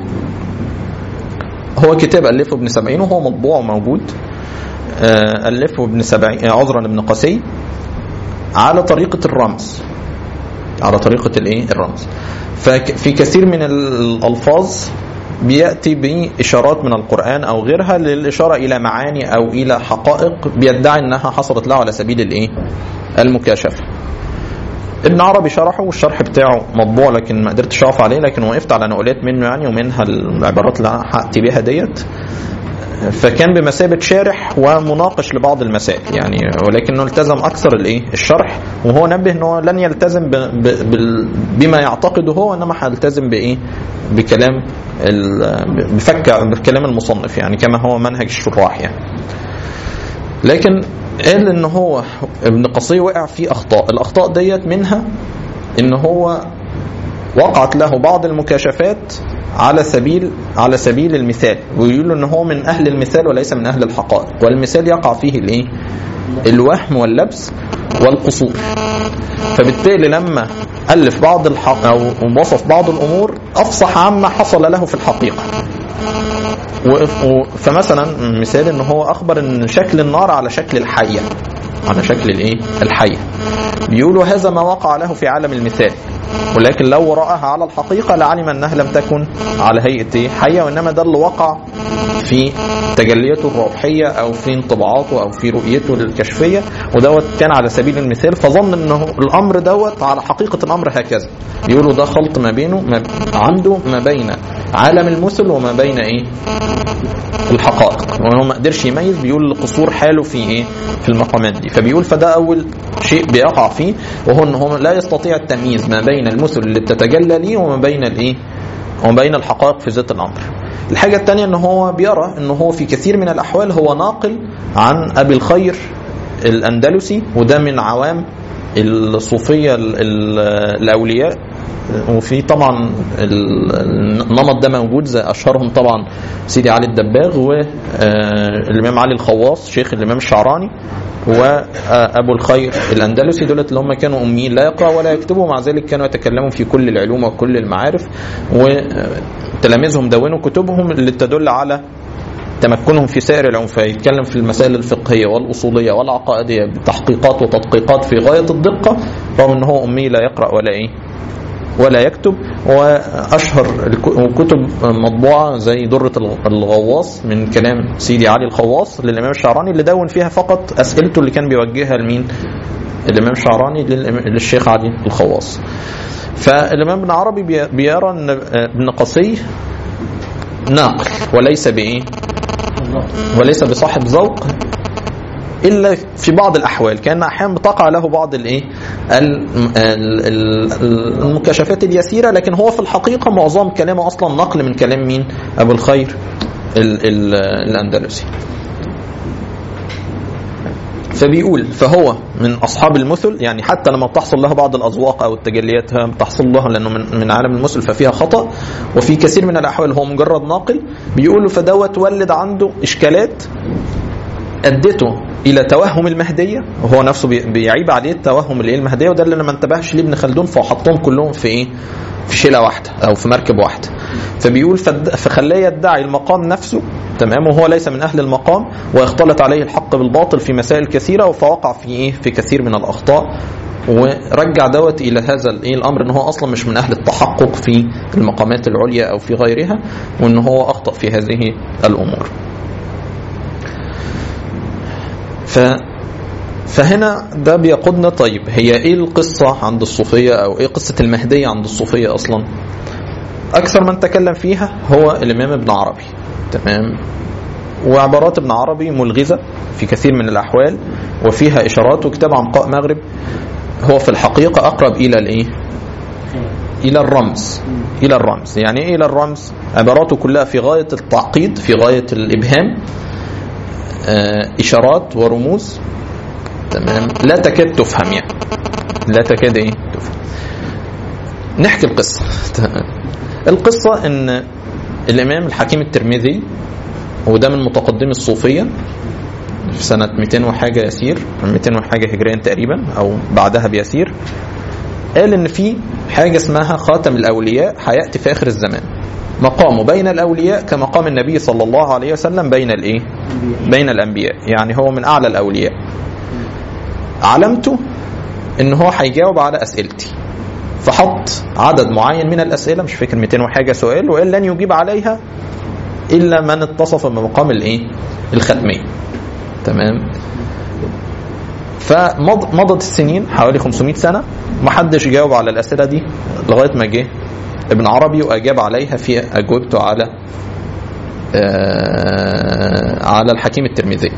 هو كتاب ألفه ابن سبعين وهو مطبوع وموجود آه، ألفه ابن سبعين آه، عذرا ابن قسي على طريقة الرمز على طريقة الايه الرمز ففي كثير من الألفاظ بيأتي بإشارات من القرآن أو غيرها للإشارة إلى معاني أو إلى حقائق بيدعي أنها حصلت له على سبيل الإيه المكاشفة ابن عربي شرحه والشرح بتاعه مطبوع لكن ما قدرتش اقف عليه لكن وقفت على نقولات منه يعني ومنها العبارات اللي انا هاتي بيها ديت فكان بمثابة شارح ومناقش لبعض المسائل يعني ولكنه التزم أكثر الإيه الشرح وهو نبه أنه لن يلتزم ب ب بال- بما يعتقده هو إنما هيلتزم بإيه بكلام ال- بفك بكلام المصنف يعني كما هو منهج الشراح يعني لكن قال ان هو ابن قصي وقع في اخطاء الاخطاء ديت منها ان هو وقعت له بعض المكاشفات على سبيل على سبيل المثال ويقولوا ان هو من اهل المثال وليس من اهل الحقائق والمثال يقع فيه الايه الوهم واللبس والقصور فبالتالي لما الف بعض الحق او وصف بعض الامور افصح عما حصل له في الحقيقه وف- و- فمثلا مثال ان هو اخبر ان شكل النار على شكل الحيه على شكل الايه الحية بيقولوا هذا ما وقع له في عالم المثال ولكن لو رآها على الحقيقة لعلم أنها لم تكن على هيئة إيه؟ حية وإنما ده اللي وقع في تجلياته الروحية أو في انطباعاته أو في رؤيته الكشفية ودوت كان على سبيل المثال فظن أنه الأمر دوت على حقيقة الأمر هكذا يقولوا ده خلط ما بينه ما عنده ما بين عالم المثل وما بين إيه الحقائق وهو ما قدرش يميز بيقول القصور حاله في ايه في المقامات دي فبيقول فده اول شيء بيقع فيه وهو ان هو لا يستطيع التمييز ما بين المثل اللي بتتجلى ليه وما بين الايه وما بين الحقائق في ذات الامر الحاجة الثانية ان هو بيرى ان هو في كثير من الاحوال هو ناقل عن ابي الخير الاندلسي وده من عوام الصوفية ال- ال- الاولياء وفي طبعا ال- النمط ده موجود زي اشهرهم طبعا سيدي علي الدباغ والامام علي الخواص شيخ الامام الشعراني وابو الخير الاندلسي دولت اللي هم كانوا اميين لا يقرا ولا يكتبوا ومع ذلك كانوا يتكلموا في كل العلوم وكل المعارف وتلاميذهم دونوا كتبهم اللي تدل على تمكنهم في سائر العلوم فيتكلم في المسائل الفقهية والأصولية والعقائدية بتحقيقات وتدقيقات في غاية الدقة رغم أنه هو أمي لا يقرأ ولا إيه ولا يكتب واشهر الكتب مطبوعه زي دره الغواص من كلام سيدي علي الخواص للامام الشعراني اللي دون فيها فقط اسئلته اللي كان بيوجهها لمين؟ الامام الشعراني للإمام- للشيخ علي الخواص. فالامام ابن عربي بي- بيرى ان ابن قصي ناقل وليس بايه؟ وليس بصاحب ذوق الا في بعض الاحوال كان احيانا بتقع له بعض الايه ال- ال- ال- المكاشفات اليسيره لكن هو في الحقيقه معظم كلامه اصلا نقل من كلام مين ابو الخير ال- ال- الاندلسي فبيقول فهو من اصحاب المثل يعني حتى لما بتحصل له بعض الاذواق او التجليات ها بتحصل له لانه من من عالم المثل ففيها خطا وفي كثير من الاحوال هو مجرد ناقل بيقولوا فدوت ولد عنده اشكالات ادته الى توهم المهديه وهو نفسه بي- بيعيب عليه التوهم اللي هي المهديه وده اللي أنا ما انتبهش ليه ابن خلدون فحطهم كلهم في ايه؟ في شيله واحده او في مركب واحده. فبيقول فد- فخلاه يدعي المقام نفسه تمام وهو ليس من اهل المقام واختلط عليه الحق بالباطل في مسائل كثيره فوقع في ايه؟ في كثير من الاخطاء ورجع دوت الى هذا الايه الامر ان هو اصلا مش من اهل التحقق في المقامات العليا او في غيرها وان هو اخطا في هذه الامور. ف فهنا ده بيقودنا طيب هي ايه القصة عند الصوفية او ايه قصة المهدية عند الصوفية اصلا اكثر من تكلم فيها هو الامام ابن عربي تمام وعبارات ابن عربي ملغزة في كثير من الاحوال وفيها اشارات وكتاب عنقاء مغرب هو في الحقيقة اقرب الى الايه الى الرمز الى الرمز يعني ايه الى الرمز عباراته كلها في غاية التعقيد في غاية الابهام آه، اشارات ورموز تمام لا تكاد تفهم يعني لا تكاد ايه تفهم نحكي القصه تمام القصه ان الامام الحكيم الترمذي وده من متقدمي الصوفيه في سنة 200 وحاجة يسير 200 وحاجة هجريا تقريبا أو بعدها بيسير قال إن في حاجة اسمها خاتم الأولياء هيأتي في آخر الزمان مقامه بين الأولياء كمقام النبي صلى الله عليه وسلم بين الإيه؟ بين الأنبياء يعني هو من أعلى الأولياء علامته إن هو هيجاوب على أسئلتي فحط عدد معين من الأسئلة مش فاكر 200 وحاجة سؤال وقال لن يجيب عليها إلا من اتصف بمقام الإيه؟ الختمية تمام فمضت السنين حوالي 500 سنة محدش جاوب على الأسئلة دي لغاية ما جه ابن عربي وأجاب عليها في أجوبته على آه على الحكيم الترمذي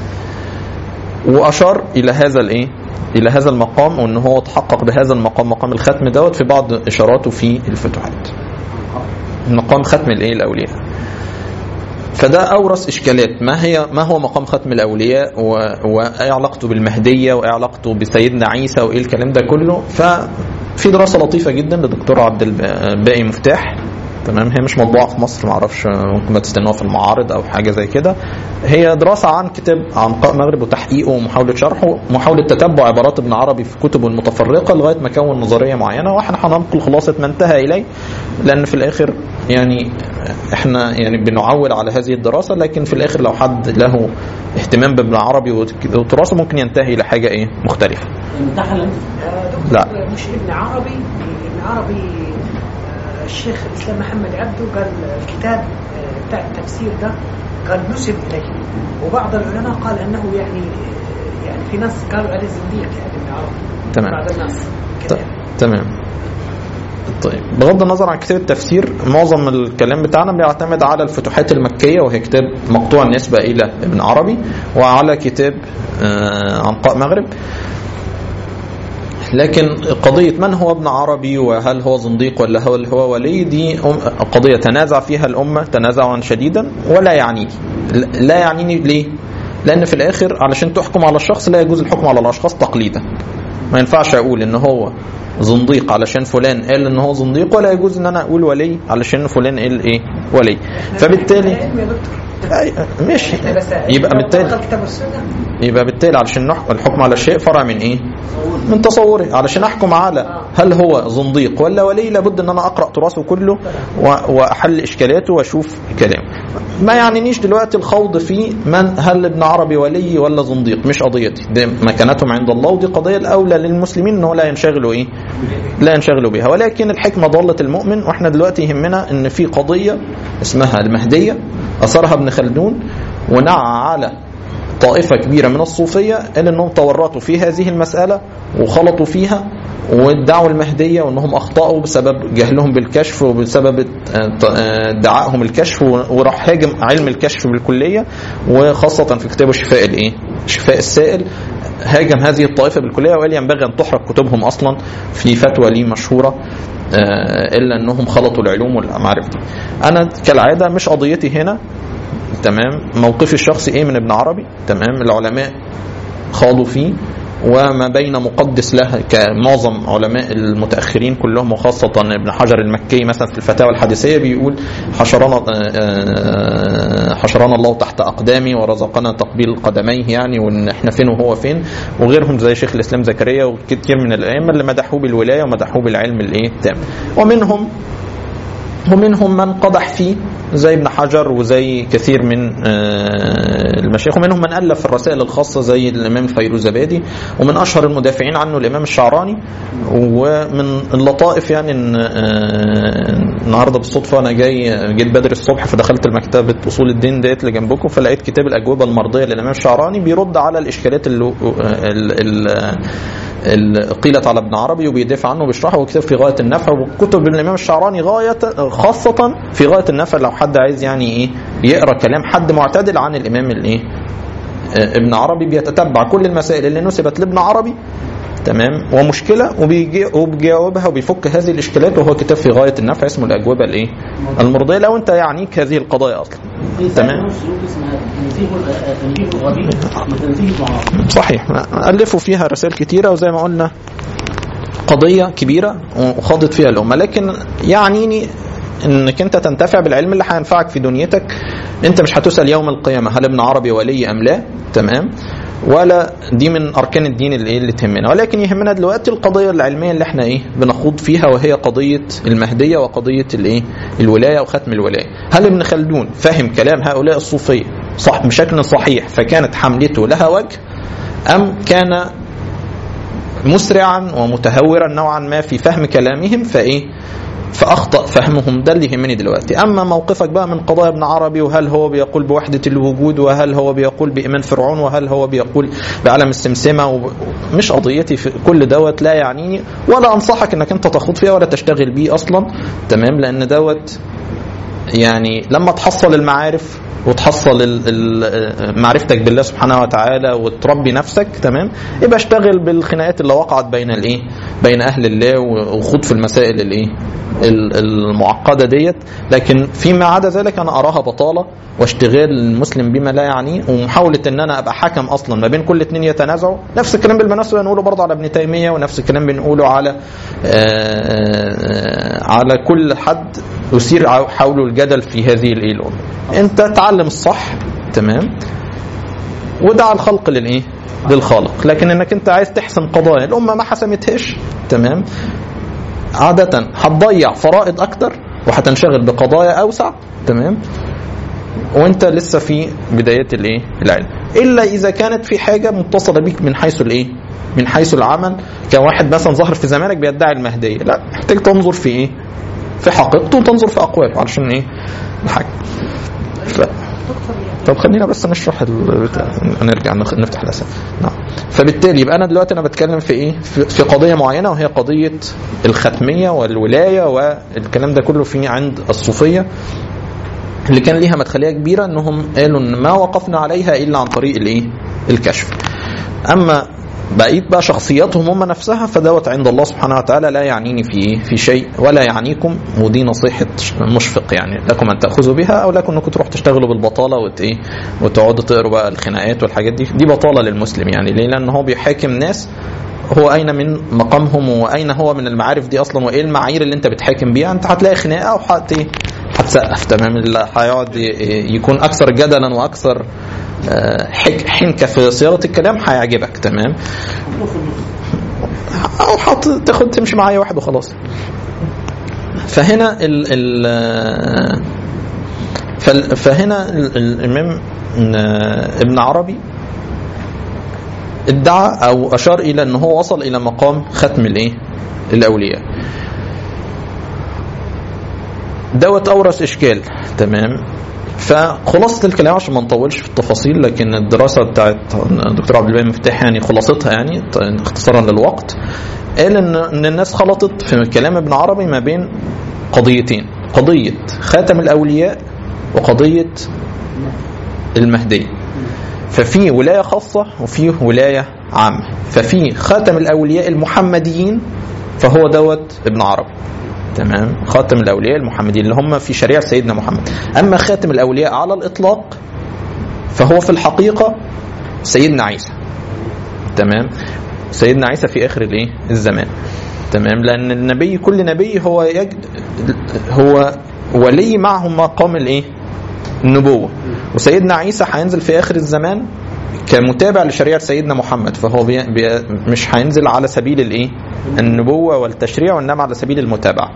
وأشار إلى هذا الإيه إلى هذا المقام وأن هو تحقق بهذا المقام مقام الختم دوت في بعض إشاراته في الفتوحات مقام ختم الإيه الأولياء فده اورث اشكالات ما هي ما هو مقام ختم الاولياء وايه علاقته بالمهديه وايه علاقته بسيدنا عيسى وايه الكلام ده كله ففي دراسه لطيفه جدا للدكتور عبد الباقي مفتاح تمام هي مش مطبوعه في مصر ما اعرفش ممكن ما تستنوها في المعارض او حاجه زي كده هي دراسه عن كتاب عنقاء مغرب وتحقيقه ومحاوله شرحه محاوله تتبع عبارات ابن عربي في كتبه المتفرقه لغايه ما كون نظريه معينه واحنا هننقل خلاصه ما انتهى اليه لان في الاخر يعني احنا يعني بنعول على هذه الدراسه لكن في الاخر لو حد له اهتمام بابن عربي وتراثه ممكن ينتهي الى حاجه ايه مختلفه المتاحه اللي انت آه، دكتور لا. مش ابن عربي ابن عربي آه، الشيخ الاسلام محمد عبده قال الكتاب آه، بتاع التفسير ده قال نسب اليه وبعض العلماء قال انه يعني يعني في ناس قالوا عليه زنديق يعني ابن عربي تمام. بعض الناس ت- كده تمام طيب بغض النظر عن كتاب التفسير معظم الكلام بتاعنا بيعتمد على الفتوحات المكية وهي كتاب مقطوع النسبة إلى ابن عربي وعلى كتاب آه، عنقاء مغرب لكن قضية من هو ابن عربي وهل هو زنديق ولا هو هو ولي دي أم- قضية تنازع فيها الأمة تنازعا شديدا ولا يعنيني لا يعنيني ليه؟ لأن في الآخر علشان تحكم على الشخص لا يجوز الحكم على الأشخاص تقليدا ما ينفعش أقول إن هو زنديق علشان فلان قال ان هو زنديق ولا يجوز ان انا اقول ولي علشان فلان قال ايه ولي فبالتالي علم يا دكتور أي- ماشي بس يبقى لو بالتالي دخل كتاب السنه يبقى بالتالي علشان نح- الحكم على الشيء فرع من ايه؟ من تصوري علشان احكم على هل هو زنديق ولا ولي لابد ان انا اقرا تراثه كله و- واحل اشكالاته واشوف كلامه. ما يعنينيش دلوقتي الخوض في من هل ابن عربي ولي ولا زنديق مش قضيتي دي مكانتهم عند الله ودي قضيه الاولى للمسلمين ان هو لا ينشغلوا ايه؟ لا ينشغلوا بها ولكن الحكمه ضاله المؤمن واحنا دلوقتي يهمنا ان في قضيه اسمها المهديه اثرها ابن خلدون ونعى على طائفة كبيرة من الصوفية قال انهم تورطوا في هذه المسألة وخلطوا فيها وادعوا المهدية وانهم اخطأوا بسبب جهلهم بالكشف وبسبب ادعائهم الكشف وراح هاجم علم الكشف بالكلية وخاصة في كتابه شفاء الايه؟ شفاء السائل هاجم هذه الطائفة بالكلية وقال ينبغي ان تحرق كتبهم اصلا في فتوى لي مشهورة آه، الا انهم خلطوا العلوم والمعارف دي. انا كالعادة مش قضيتي هنا تمام موقفي الشخصي ايه من ابن عربي تمام العلماء خاضوا فيه وما بين مقدس له كمعظم علماء المتاخرين كلهم وخاصه ابن حجر المكي مثلا في الفتاوى الحديثيه بيقول حشرنا آه، حشرنا الله تحت اقدامي ورزقنا تقبيل قدميه يعني وان احنا فين وهو فين وغيرهم زي شيخ الاسلام زكريا وكثير من الائمه اللي مدحوه بالولايه ومدحوه بالعلم الايه التام ومنهم ومنهم من قدح فيه زي ابن حجر وزي كثير من آه، المشايخ ومنهم من ألف الرسائل الخاصة زي الإمام الفيروزبادي ومن أشهر المدافعين عنه الإمام الشعراني ومن اللطائف يعني إن آه، النهارده بالصدفة أنا جاي جيت بدري الصبح فدخلت المكتبة أصول الدين ديت اللي جنبكم فلقيت كتاب الأجوبة المرضية للإمام الشعراني بيرد على الإشكالات اللي ال- ال- اللي قيلت على ابن عربي وبيدافع عنه وبيشرحه وكتاب في غايه النفع وكتب الامام الشعراني غايه خاصه في غايه النفع لو حد عايز يعني ايه يقرا كلام حد معتدل عن الامام الايه آه، ابن عربي بيتتبع كل المسائل اللي نسبت لابن عربي تمام ومشكله وبيجي وبيجاوبها وبيفك هذه الاشكالات وهو كتاب في غايه النفع اسمه الاجوبه الايه المرضيه لو انت يعنيك هذه القضايا اصلا تمام اسمها تنزيه تنزيه الغريب وتنزيه المعاصر صحيح ألفوا فيها رسائل كتيرة وزي ما قلنا قضية كبيرة وخاضت فيها الأمة لكن يعنيني انك انت تنتفع بالعلم اللي هينفعك في دنيتك انت مش هتسال يوم القيامه هل ابن عربي ولي ام لا تمام ولا دي من اركان الدين اللي ايه اللي تهمنا ولكن يهمنا دلوقتي القضيه العلميه اللي احنا ايه بنخوض فيها وهي قضيه المهديه وقضيه الايه الولايه وختم الولايه هل ابن خلدون فهم كلام هؤلاء الصوفيه صح بشكل صحيح فكانت حملته لها وجه ام كان مسرعا ومتهورا نوعا ما في فهم كلامهم فايه فاخطا فهمهم ده اللي يهمني دلوقتي اما موقفك بقى من قضايا ابن عربي وهل هو بيقول بوحده الوجود وهل هو بيقول بايمان فرعون وهل هو بيقول بعالم السمسمه و... مش قضيتي في كل دوت لا يعنيني ولا انصحك انك انت تخوض فيها ولا تشتغل بيه اصلا تمام لان دوت يعني لما تحصل المعارف وتحصل ال- ال- معرفتك بالله سبحانه وتعالى وتربي نفسك تمام يبقى اشتغل بالخناقات اللي وقعت بين الايه بين اهل الله وخوض في المسائل الايه ال- المعقده ديت لكن فيما عدا ذلك انا اراها بطاله واشتغال المسلم بما لا يعنيه ومحاوله ان انا ابقى حكم اصلا ما بين كل اتنين يتنازعوا نفس الكلام بالمناسبه بنقوله برضه على ابن تيميه ونفس الكلام بنقوله على آه، على كل حد يثير حوله الجدل في هذه الايه الامه انت تعلم الصح تمام ودع الخلق للايه للخالق لكن انك انت عايز تحسم قضايا الامه ما حسمتهاش تمام عاده هتضيع فرائض اكتر وهتنشغل بقضايا اوسع تمام وانت لسه في بدايه الايه العلم الا اذا كانت في حاجه متصله بيك من حيث الايه من حيث العمل كواحد مثلا ظهر في زمانك بيدعي المهديه لا محتاج تنظر في ايه في حقيقته وتنظر في اقواله علشان ايه الحاجه ف... طب خلينا بس نشرح ال... بتاع- نرجع نخ- نفتح الاسئله نعم فبالتالي يبقى انا دلوقتي انا بتكلم في ايه في, في قضيه معينه وهي قضيه الختميه والولايه والكلام ده كله في عند الصوفيه اللي كان ليها مدخليه كبيره انهم قالوا ان ما وقفنا عليها الا عن طريق الايه الكشف اما بقيت بقى شخصياتهم هم نفسها فدوت عند الله سبحانه وتعالى لا يعنيني في ايه في شيء ولا يعنيكم ودي نصيحه مشفق يعني لكم ان تاخذوا بها او لكم انكم تروحوا تشتغلوا بالبطاله وت ايه وتقعدوا تقروا بقى الخناقات والحاجات دي دي بطاله للمسلم يعني ليه؟ لان هو بيحاكم ناس هو اين من مقامهم واين هو من المعارف دي اصلا وايه المعايير اللي انت بتحاكم بيها انت هتلاقي خناقه وحت ايه هتسقف تمام اللي هيقعد ي- يكون اكثر جدلا واكثر آه، حك- حنكه في صياغه الكلام هيعجبك تمام او حط تاخد تمشي معايا واحد وخلاص فهنا ال ال فال- فهنا ال- الامام آه، ابن عربي ادعى او اشار الى ان هو وصل الى مقام ختم الايه الاولياء دوت اورث اشكال تمام فخلاصه الكلام عشان ما نطولش في التفاصيل لكن الدراسه بتاعت الدكتور عبد الباقي مفتاح يعني خلاصتها يعني اختصارا للوقت قال ان ان الناس خلطت في كلام ابن عربي ما بين قضيتين قضيه خاتم الاولياء وقضيه المهديه ففي ولايه خاصه وفي ولايه عامه ففي خاتم الاولياء المحمديين فهو دوت ابن عربي تمام خاتم الاولياء المحمديين اللي هم في شريعه سيدنا محمد اما خاتم الاولياء على الاطلاق فهو في الحقيقه سيدنا عيسى تمام سيدنا عيسى في اخر الايه الزمان تمام لان النبي كل نبي هو يج... هو ولي معه مقام الايه النبوه وسيدنا عيسى هينزل في اخر الزمان كمتابع لشريعه سيدنا محمد فهو بي... بي... مش هينزل على سبيل الايه النبوه والتشريع وانما على سبيل المتابعه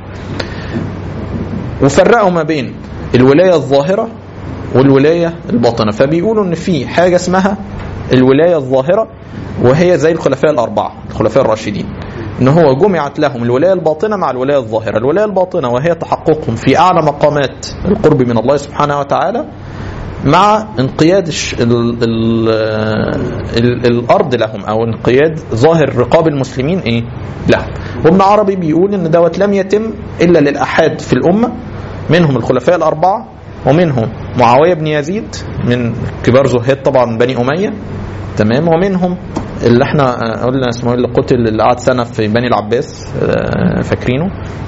وفرقوا ما بين الولايه الظاهره والولايه الباطنه فبيقولوا ان في حاجه اسمها الولايه الظاهره وهي زي الخلفاء الاربعه الخلفاء الراشدين ان هو جمعت لهم الولايه الباطنه مع الولايه الظاهره الولايه الباطنه وهي تحققهم في اعلى مقامات القرب من الله سبحانه وتعالى مع انقياد الش... ال... ال... ال... الارض لهم او انقياد ظاهر رقاب المسلمين ايه لهم وابن عربي بيقول ان دوت لم يتم الا للاحاد في الامه منهم الخلفاء الاربعه ومنهم معاويه بن يزيد من كبار زهاد طبعا بني اميه تمام ومنهم اللي احنا قلنا اسمه إيه اللي قتل اللي قعد سنه في بني العباس آه، فاكرينه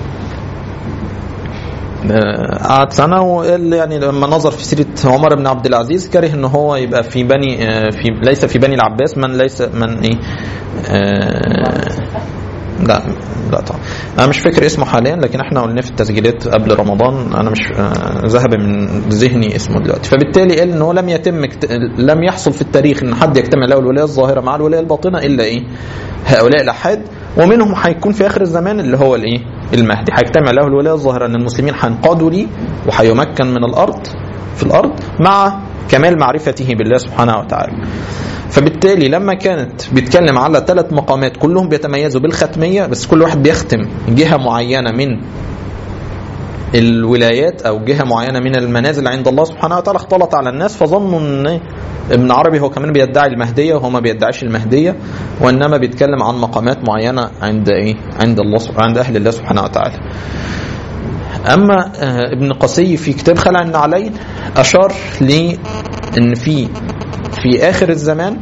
آه، قعد سنه وقال يعني لما نظر في سيره عمر بن عبد العزيز كره ان هو يبقى في بني آه، في ليس في بني العباس من ليس من ايه آه، لا لا طبعا انا مش فاكر اسمه حاليا لكن احنا قلنا في التسجيلات قبل رمضان انا مش آه، ذهب من ذهني اسمه دلوقتي فبالتالي قال ان هو لم يتم اكت... لم يحصل في التاريخ ان حد يجتمع له الولايه الظاهره مع الولايه الباطنه الا ايه هؤلاء الاحاد ومنهم هيكون في اخر الزمان اللي هو الايه المهدي هيجتمع له الولايه الظاهره ان المسلمين هينقادوا ليه وهيمكن من الارض في الارض مع كمال معرفته بالله سبحانه وتعالى فبالتالي لما كانت بيتكلم على ثلاث مقامات كلهم بيتميزوا بالختميه بس كل واحد بيختم جهه معينه من الولايات او جهه معينه من المنازل عند الله سبحانه وتعالى اختلط على الناس فظنوا ان ابن عربي هو كمان بيدعي المهديه وهو ما بيدعيش المهديه وانما بيتكلم عن مقامات معينه عند ايه؟ عند الله سب- عند اهل الله سبحانه وتعالى. اما آه، ابن قسي في كتاب خلع النعلين اشار ل ان في في اخر الزمان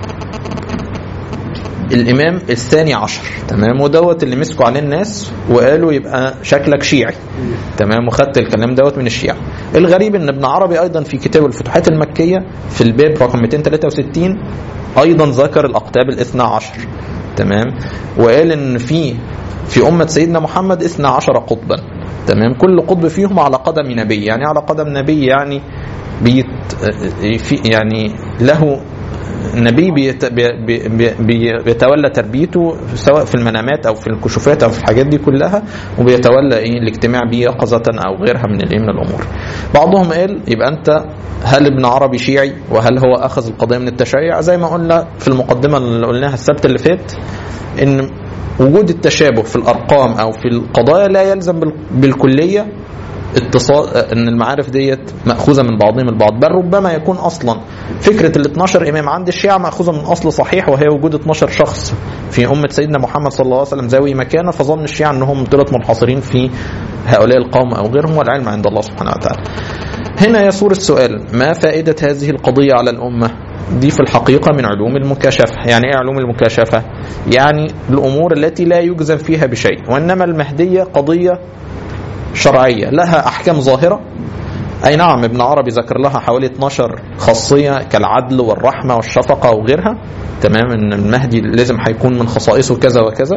الامام الثاني عشر تمام ودوت اللي مسكوا عليه الناس وقالوا يبقى شكلك شيعي تمام وخدت الكلام دوت من الشيعة الغريب ان ابن عربي ايضا في كتابه الفتوحات المكية في الباب رقم 263 ايضا ذكر الاقطاب الاثنى عشر تمام وقال ان في في أمة سيدنا محمد اثنى عشر قطبا تمام كل قطب فيهم على قدم نبي يعني على قدم نبي يعني بيت في يعني له النبي بيت بي بي بي بيتولى تربيته سواء في المنامات او في الكشوفات او في الحاجات دي كلها وبيتولى ايه الاجتماع بيه يقظه او غيرها من الايه من الامور. بعضهم قال يبقى انت هل ابن عربي شيعي وهل هو اخذ القضيه من التشيع زي ما قلنا في المقدمه اللي قلناها السبت اللي فات ان وجود التشابه في الارقام او في القضايا لا يلزم بال- بالكليه اتصال ان المعارف ديت ماخوذه من بعضهم البعض بل ربما يكون اصلا فكره ال 12 امام عند الشيعه ماخوذه من اصل صحيح وهي وجود 12 شخص في امه سيدنا محمد صلى الله عليه وسلم ذوي مكانه فظن الشيعه انهم دولت منحصرين في هؤلاء القوم او غيرهم والعلم عند الله سبحانه وتعالى. هنا يصور السؤال ما فائده هذه القضيه على الامه؟ دي في الحقيقه من علوم المكاشفه، يعني ايه علوم المكاشفه؟ يعني الامور التي لا يجزم فيها بشيء، وانما المهديه قضيه شرعية لها أحكام ظاهرة أي نعم ابن عربي ذكر لها حوالي 12 خاصية كالعدل والرحمة والشفقة وغيرها تمام إن المهدي لازم هيكون من خصائصه كذا وكذا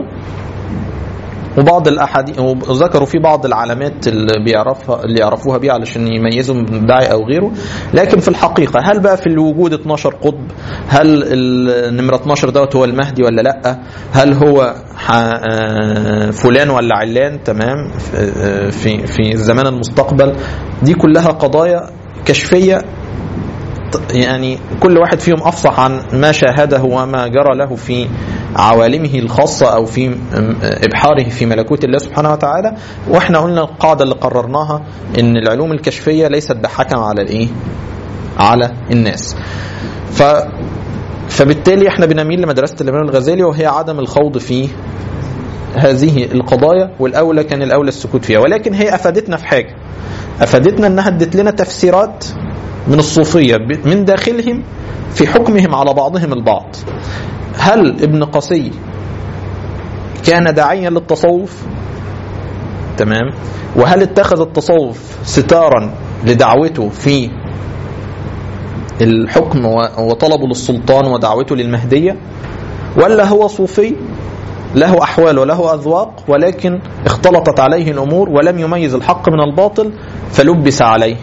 وبعض الاحاديث وذكروا في بعض العلامات اللي بيعرفها اللي يعرفوها بيها علشان يميزوا من الداعي او غيره لكن في الحقيقه هل بقى في الوجود 12 قطب هل النمره 12 دوت هو المهدي ولا لا هل هو ح- آه، فلان ولا علان تمام آه، في في الزمان المستقبل دي كلها قضايا كشفيه يعني كل واحد فيهم افصح عن ما شاهده وما جرى له في عوالمه الخاصه او في ابحاره في ملكوت الله سبحانه وتعالى واحنا قلنا القاعده اللي قررناها ان العلوم الكشفيه ليست بحكم على الايه؟ على الناس. ف فبالتالي احنا بنميل لمدرسه الامام الغزالي وهي عدم الخوض في هذه القضايا والاولى كان الاولى السكوت فيها ولكن هي افادتنا في حاجه افادتنا انها ادت لنا تفسيرات من الصوفيه ب- من داخلهم في حكمهم على بعضهم البعض هل ابن قصي كان داعيا للتصوف تمام وهل اتخذ التصوف ستارا لدعوته في الحكم و- وطلبه للسلطان ودعوته للمهديه ولا هو صوفي له احوال وله اذواق ولكن اختلطت عليه الامور ولم يميز الحق من الباطل فلبس عليه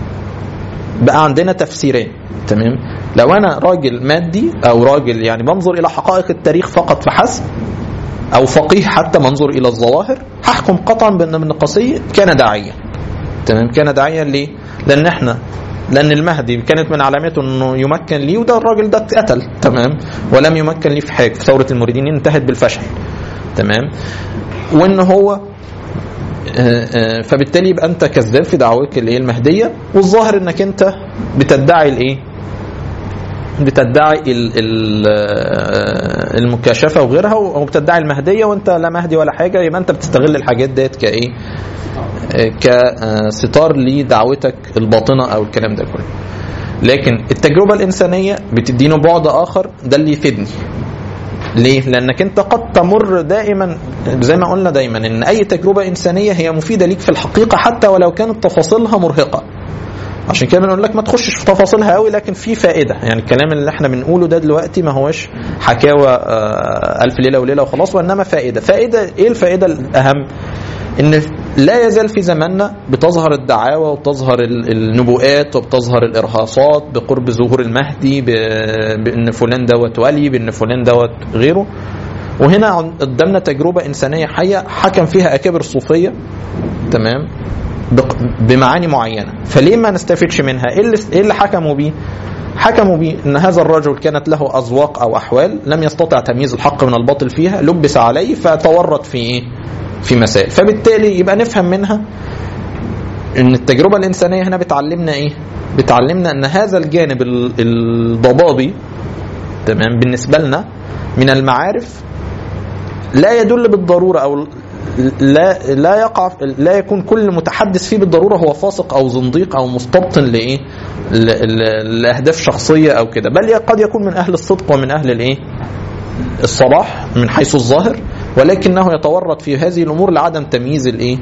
بقى عندنا تفسيرين تمام لو انا راجل مادي او راجل يعني بنظر الى حقائق التاريخ فقط فحسب او فقيه حتى منظر الى الظواهر هحكم قطعا بان ابن قصي كان داعيا تمام كان داعيا ليه لان احنا لان المهدي كانت من علاماته انه يمكن ليه وده الراجل ده اتقتل تمام ولم يمكن ليه في حاجه في ثوره المريدين انتهت بالفشل تمام وان هو آه، آه، فبالتالي يبقى انت كذاب في دعوتك الايه المهديه والظاهر انك انت بتدعي الايه بتدعي ال- ال- آه، المكاشفه وغيرها وبتدعي المهديه وانت لا مهدي ولا حاجه يبقى انت بتستغل الحاجات ديت كايه آه، كستار لدعوتك الباطنه او الكلام ده كله لكن التجربه الانسانيه بتدينا بعد اخر ده اللي يفيدني ليه؟ لأنك أنت قد تمر دائما زي ما قلنا دايما إن أي تجربة إنسانية هي مفيدة ليك في الحقيقة حتى ولو كانت تفاصيلها مرهقة. عشان كده بنقول لك ما تخشش في تفاصيلها قوي لكن في فائدة، يعني الكلام اللي احنا بنقوله ده دلوقتي ما هوش حكاوى آه، ألف ليلة وليلة وخلاص وإنما فائدة، فائدة إيه الفائدة الأهم؟ ان لا يزال في زماننا بتظهر الدعاوى وبتظهر ال- النبوءات وبتظهر الارهاصات بقرب ظهور المهدي ب- بان فلان دوت ولي بان فلان دوت غيره وهنا عن- قدامنا تجربه انسانيه حيه حكم فيها اكابر الصوفيه تمام بق- بمعاني معينه فليه ما نستفدش منها ايه اللي ايه اللي حكموا بيه حكموا بيه ان هذا الرجل كانت له اذواق او احوال لم يستطع تمييز الحق من الباطل فيها لبس عليه فتورط في ايه في مسائل فبالتالي يبقى نفهم منها ان التجربه الانسانيه هنا بتعلمنا ايه بتعلمنا ان هذا الجانب ال- الضبابي تمام بالنسبه لنا من المعارف لا يدل بالضروره او لا لا يقع لا يكون كل متحدث فيه بالضروره هو فاسق او زنديق او مستبطن لايه؟ ل- ل- لاهداف شخصيه او كده بل قد يكون من اهل الصدق ومن اهل الايه؟ الصلاح من حيث الظاهر ولكنه يتورط في هذه الامور لعدم تمييز الايه؟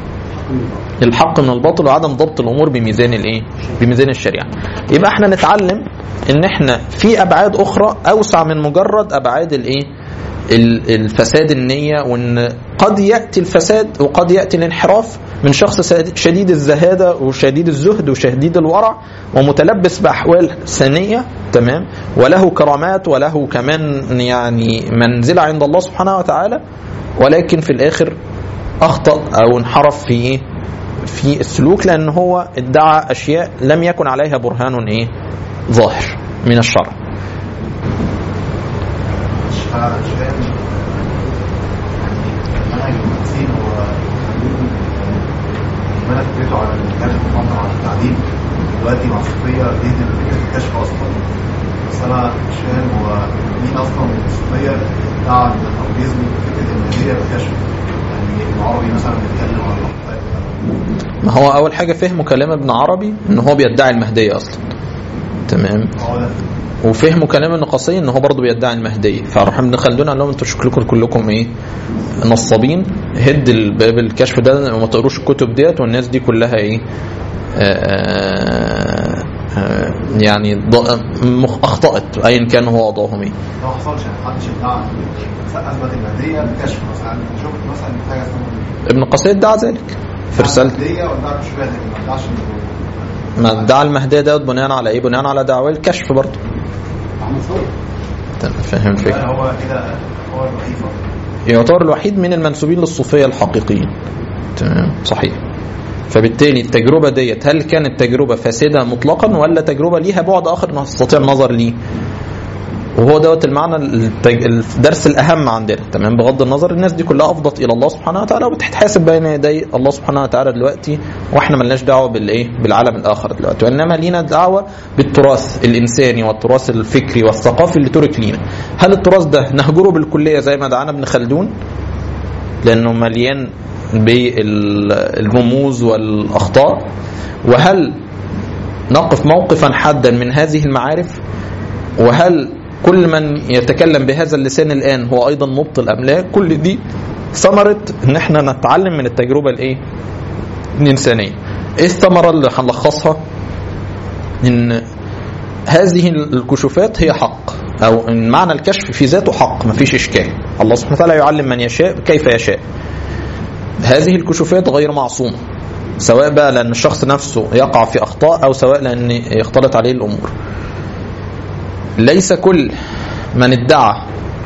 الحق من الباطل وعدم ضبط الامور بميزان الايه؟ بميزان الشريعه. يبقى احنا نتعلم ان احنا في ابعاد اخرى اوسع من مجرد ابعاد الايه؟ ال- الفساد النية وان قد يأتي الفساد وقد يأتي الانحراف من شخص ساد- شديد الزهادة وشديد الزهد وشديد الورع ومتلبس بأحوال ثانية تمام وله كرامات وله كمان يعني منزله عند الله سبحانه وتعالى ولكن في الاخر اخطا او انحرف في ايه في السلوك لان هو ادعى اشياء لم يكن عليها برهان ايه ظاهر من الشرع مش فاهم يعني منهج المهندسين هو المنهج بتاعته على الكشف وفترة على التعليم دلوقتي مع الصوفية دي فكرة الكشف أصلا بس أنا مش فاهم هو مين أصلا من الصوفية ادعى أو بيثبت فكرة المهدية بالكشف يعني العربي مثلا بيتكلم عن الأخطاء ما هو اول حاجه فهموا كلام ابن عربي ان هو بيدعي المهديه اصلا تمام هو ده وفهموا كلام النقصي ان هو برضه بيدعي المهديه فراح ابن خلدون قال لهم انتوا شكلكم كلكم ايه نصابين هد الباب الكشف ده وما تقروش الكتب ديت والناس دي كلها ايه آه آه يعني ض- مخ- اخطات ايا كان هو وضعهم ايه ده ما حصلش يعني محدش ادعى اثبت المهديه بالكشف مثلا أنا شفت مثلا حاجه اسمها ابن قصي ادعى ذلك في رسالته المهديه وادعى كشفيه لكن ما ادعاش إنه- ما ادعى المهديه دوت بناء على ايه؟ بناء على دعوى الكشف برضه محمد صالح تمام، فاهم لا، الفكره هو كده هو الوحيد فقط. يعتبر الوحيد من المنسوبين للصوفيه الحقيقيين تمام صحيح فبالتالي التجربه ديت هل كانت تجربه فاسده مطلقا ولا تجربه ليها بعد اخر نستطيع النظر ليه وهو دوت المعنى التج... الدرس الاهم عندنا تمام بغض النظر الناس دي كلها افضت الى الله سبحانه وتعالى وبتتحاسب بين يدي الله سبحانه وتعالى دلوقتي واحنا ملناش دعوه بالايه بالعالم الاخر دلوقتي وانما لينا دعوه بالتراث الانساني والتراث الفكري والثقافي اللي ترك لينا هل التراث ده نهجره بالكليه زي ما دعانا ابن خلدون لانه مليان بالرموز والاخطاء وهل نقف موقفا حدا من هذه المعارف وهل كل من يتكلم بهذا اللسان الان هو ايضا مبطل ام لا كل دي ثمره ان احنا نتعلم من التجربه الايه الانسانيه ايه الثمره اللي هنلخصها ان هذه الكشوفات هي حق او ان معنى الكشف في ذاته حق مفيش اشكال الله سبحانه وتعالى يعلم من يشاء كيف يشاء هذه الكشوفات غير معصومه سواء بقى لان الشخص نفسه يقع في اخطاء او سواء لان يختلط عليه الامور ليس كل من ادعى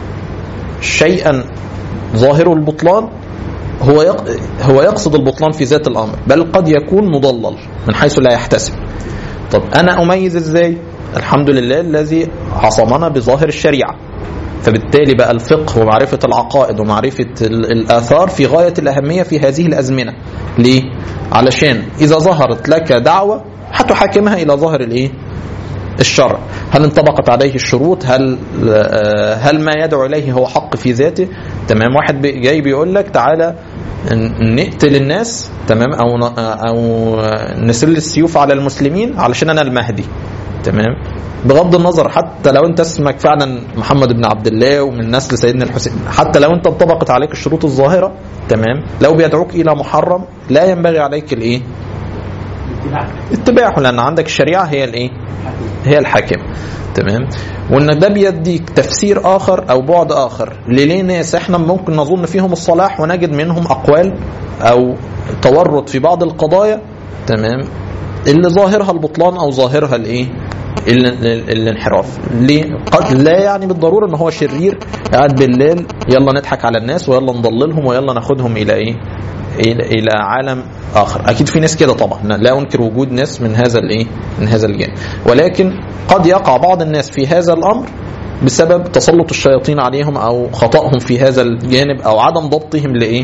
شيئا ظاهر البطلان هو يق... هو يقصد البطلان في ذات الامر بل قد يكون مضلل من حيث لا يحتسب طب انا اميز ازاي الحمد لله الذي عصمنا بظاهر الشريعه فبالتالي بقى الفقه ومعرفة العقائد ومعرفة ال- الآثار في غاية الأهمية في هذه الأزمنة ليه؟ علشان إذا ظهرت لك دعوة هتحاكمها إلى ظاهر الإيه؟ الشرع هل انطبقت عليه الشروط هل آه، هل ما يدعو اليه هو حق في ذاته تمام واحد بي- جاي بيقول لك تعالى ن- نقتل الناس تمام او ن- او نسل السيوف على المسلمين علشان انا المهدي تمام بغض النظر حتى لو انت اسمك فعلا محمد بن عبد الله ومن نسل سيدنا الحسين حتى لو انت انطبقت عليك الشروط الظاهره تمام لو بيدعوك الى محرم لا ينبغي عليك الايه اتباع اتباعه لان عندك الشريعه هي الايه هي الحاكم تمام وان ده بيديك تفسير اخر او بعد اخر لليه ناس احنا ممكن نظن فيهم الصلاح ونجد منهم اقوال او تورط في بعض القضايا تمام اللي ظاهرها البطلان او ظاهرها الايه ال- ال- الانحراف ليه قد لا يعني بالضروره ان هو شرير قاعد بالليل يلا نضحك على الناس ويلا نضللهم ويلا ناخدهم الى ايه الى الى عالم اخر اكيد في ناس كده طبعا لا انكر وجود ناس من هذا الايه من هذا الجانب ولكن قد يقع بعض الناس في هذا الامر بسبب تسلط الشياطين عليهم او خطأهم في هذا الجانب او عدم ضبطهم لايه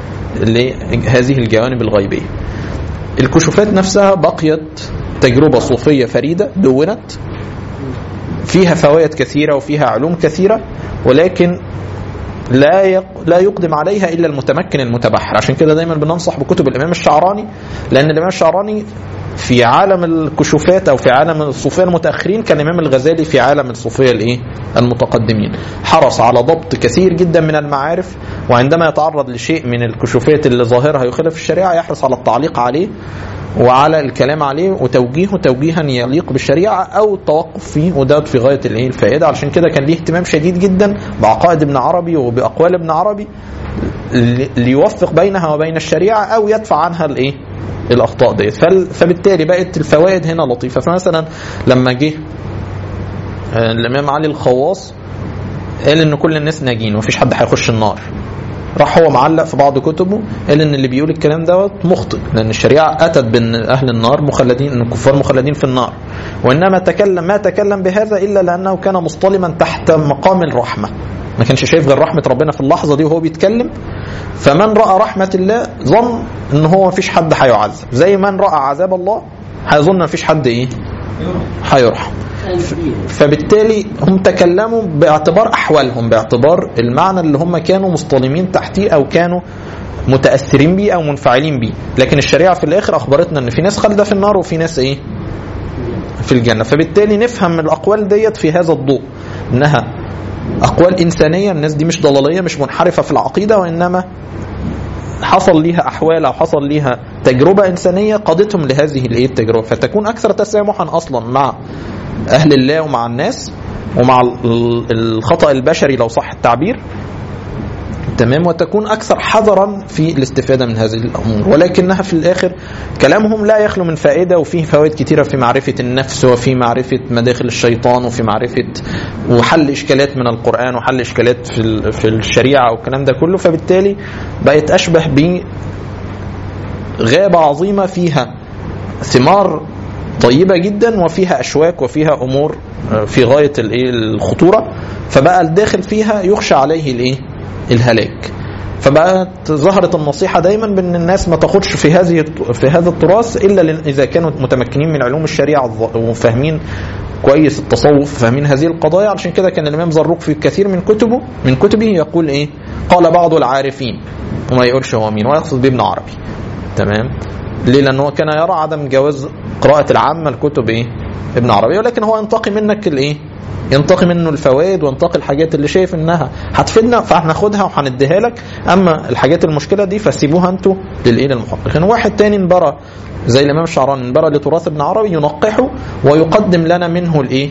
لهذه الجوانب الغيبيه الكشوفات نفسها بقيت تجربه صوفيه فريده دونت فيها فوائد كثيره وفيها علوم كثيره ولكن لا يق... لا يقدم عليها الا المتمكن المتبحر عشان كده دايما بننصح بكتب الامام الشعراني لان الامام الشعراني في عالم الكشوفات او في عالم الصوفيه المتاخرين كان الامام الغزالي في عالم الصوفيه الايه المتقدمين حرص على ضبط كثير جدا من المعارف وعندما يتعرض لشيء من الكشوفات اللي ظاهرها يخالف الشريعه يحرص على التعليق عليه وعلى الكلام عليه وتوجيهه توجيها يليق بالشريعه او التوقف فيه وده في غايه الايه الفائده علشان كده كان ليه اهتمام شديد جدا بعقائد ابن عربي وباقوال ابن عربي ل- ليوفق بينها وبين الشريعه او يدفع عنها الايه الاخطاء ديت فال- فبالتالي بقت الفوائد هنا لطيفه فمثلا لما جه آه، الامام علي الخواص قال ان كل الناس ناجين ومفيش حد هيخش النار راح هو معلق في بعض كتبه قال ان اللي بيقول الكلام دوت مخطئ لان الشريعه اتت بان اهل النار مخلدين ان الكفار مخلدين في النار وانما تكلم ما تكلم بهذا الا لانه كان مصطلما تحت مقام الرحمه ما كانش شايف غير رحمه ربنا في اللحظه دي وهو بيتكلم فمن راى رحمه الله ظن ان هو مفيش حد هيعذب زي من راى عذاب الله هيظن مفيش حد ايه هيرحم فبالتالي هم تكلموا باعتبار احوالهم باعتبار المعنى اللي هم كانوا مصطلمين تحتيه او كانوا متاثرين بيه او منفعلين بيه لكن الشريعه في الاخر اخبرتنا ان في ناس خالده في النار وفي ناس ايه في الجنه فبالتالي نفهم الاقوال ديت في هذا الضوء انها اقوال انسانيه الناس دي مش ضلاليه مش منحرفه في العقيده وانما حصل ليها احوال او حصل ليها تجربه انسانيه قادتهم لهذه الايه التجربه فتكون اكثر تسامحا اصلا مع اهل الله ومع الناس ومع ال- الخطا البشري لو صح التعبير تمام وتكون اكثر حذرا في الاستفاده من هذه الامور ولكنها في الاخر كلامهم لا يخلو من فائده وفيه فوائد كثيره في معرفه النفس وفي معرفه مداخل الشيطان وفي معرفه وحل اشكالات من القران وحل اشكالات في ال- في الشريعه والكلام ده كله فبالتالي بقت اشبه ب غابه عظيمه فيها ثمار طيبة جدا وفيها أشواك وفيها أمور آه، في غاية الإيه الخطورة فبقى الداخل فيها يخشى عليه الإيه الهلاك فبقت ظهرت النصيحة دايما بأن الناس ما تاخدش في هذه في هذا التراث إلا لن- إذا كانوا متمكنين من علوم الشريعة الظ- وفاهمين كويس التصوف فاهمين هذه القضايا علشان كده كان الإمام زروق في كثير من كتبه من كتبه يقول إيه قال بعض العارفين وما يقولش هو مين ويقصد بابن عربي تمام ليه لأنه هو كان يرى عدم جواز قراءة العامة الكتب إيه ابن عربي ولكن هو ينتقي منك الإيه ينتقي منه الفوائد وينتقي الحاجات اللي شايف انها هتفيدنا فهناخدها وهنديها لك اما الحاجات المشكله دي فسيبوها انتوا للايه للمحققين واحد تاني انبرى زي الامام الشعراني انبرى لتراث ابن عربي ينقحه ويقدم لنا منه الايه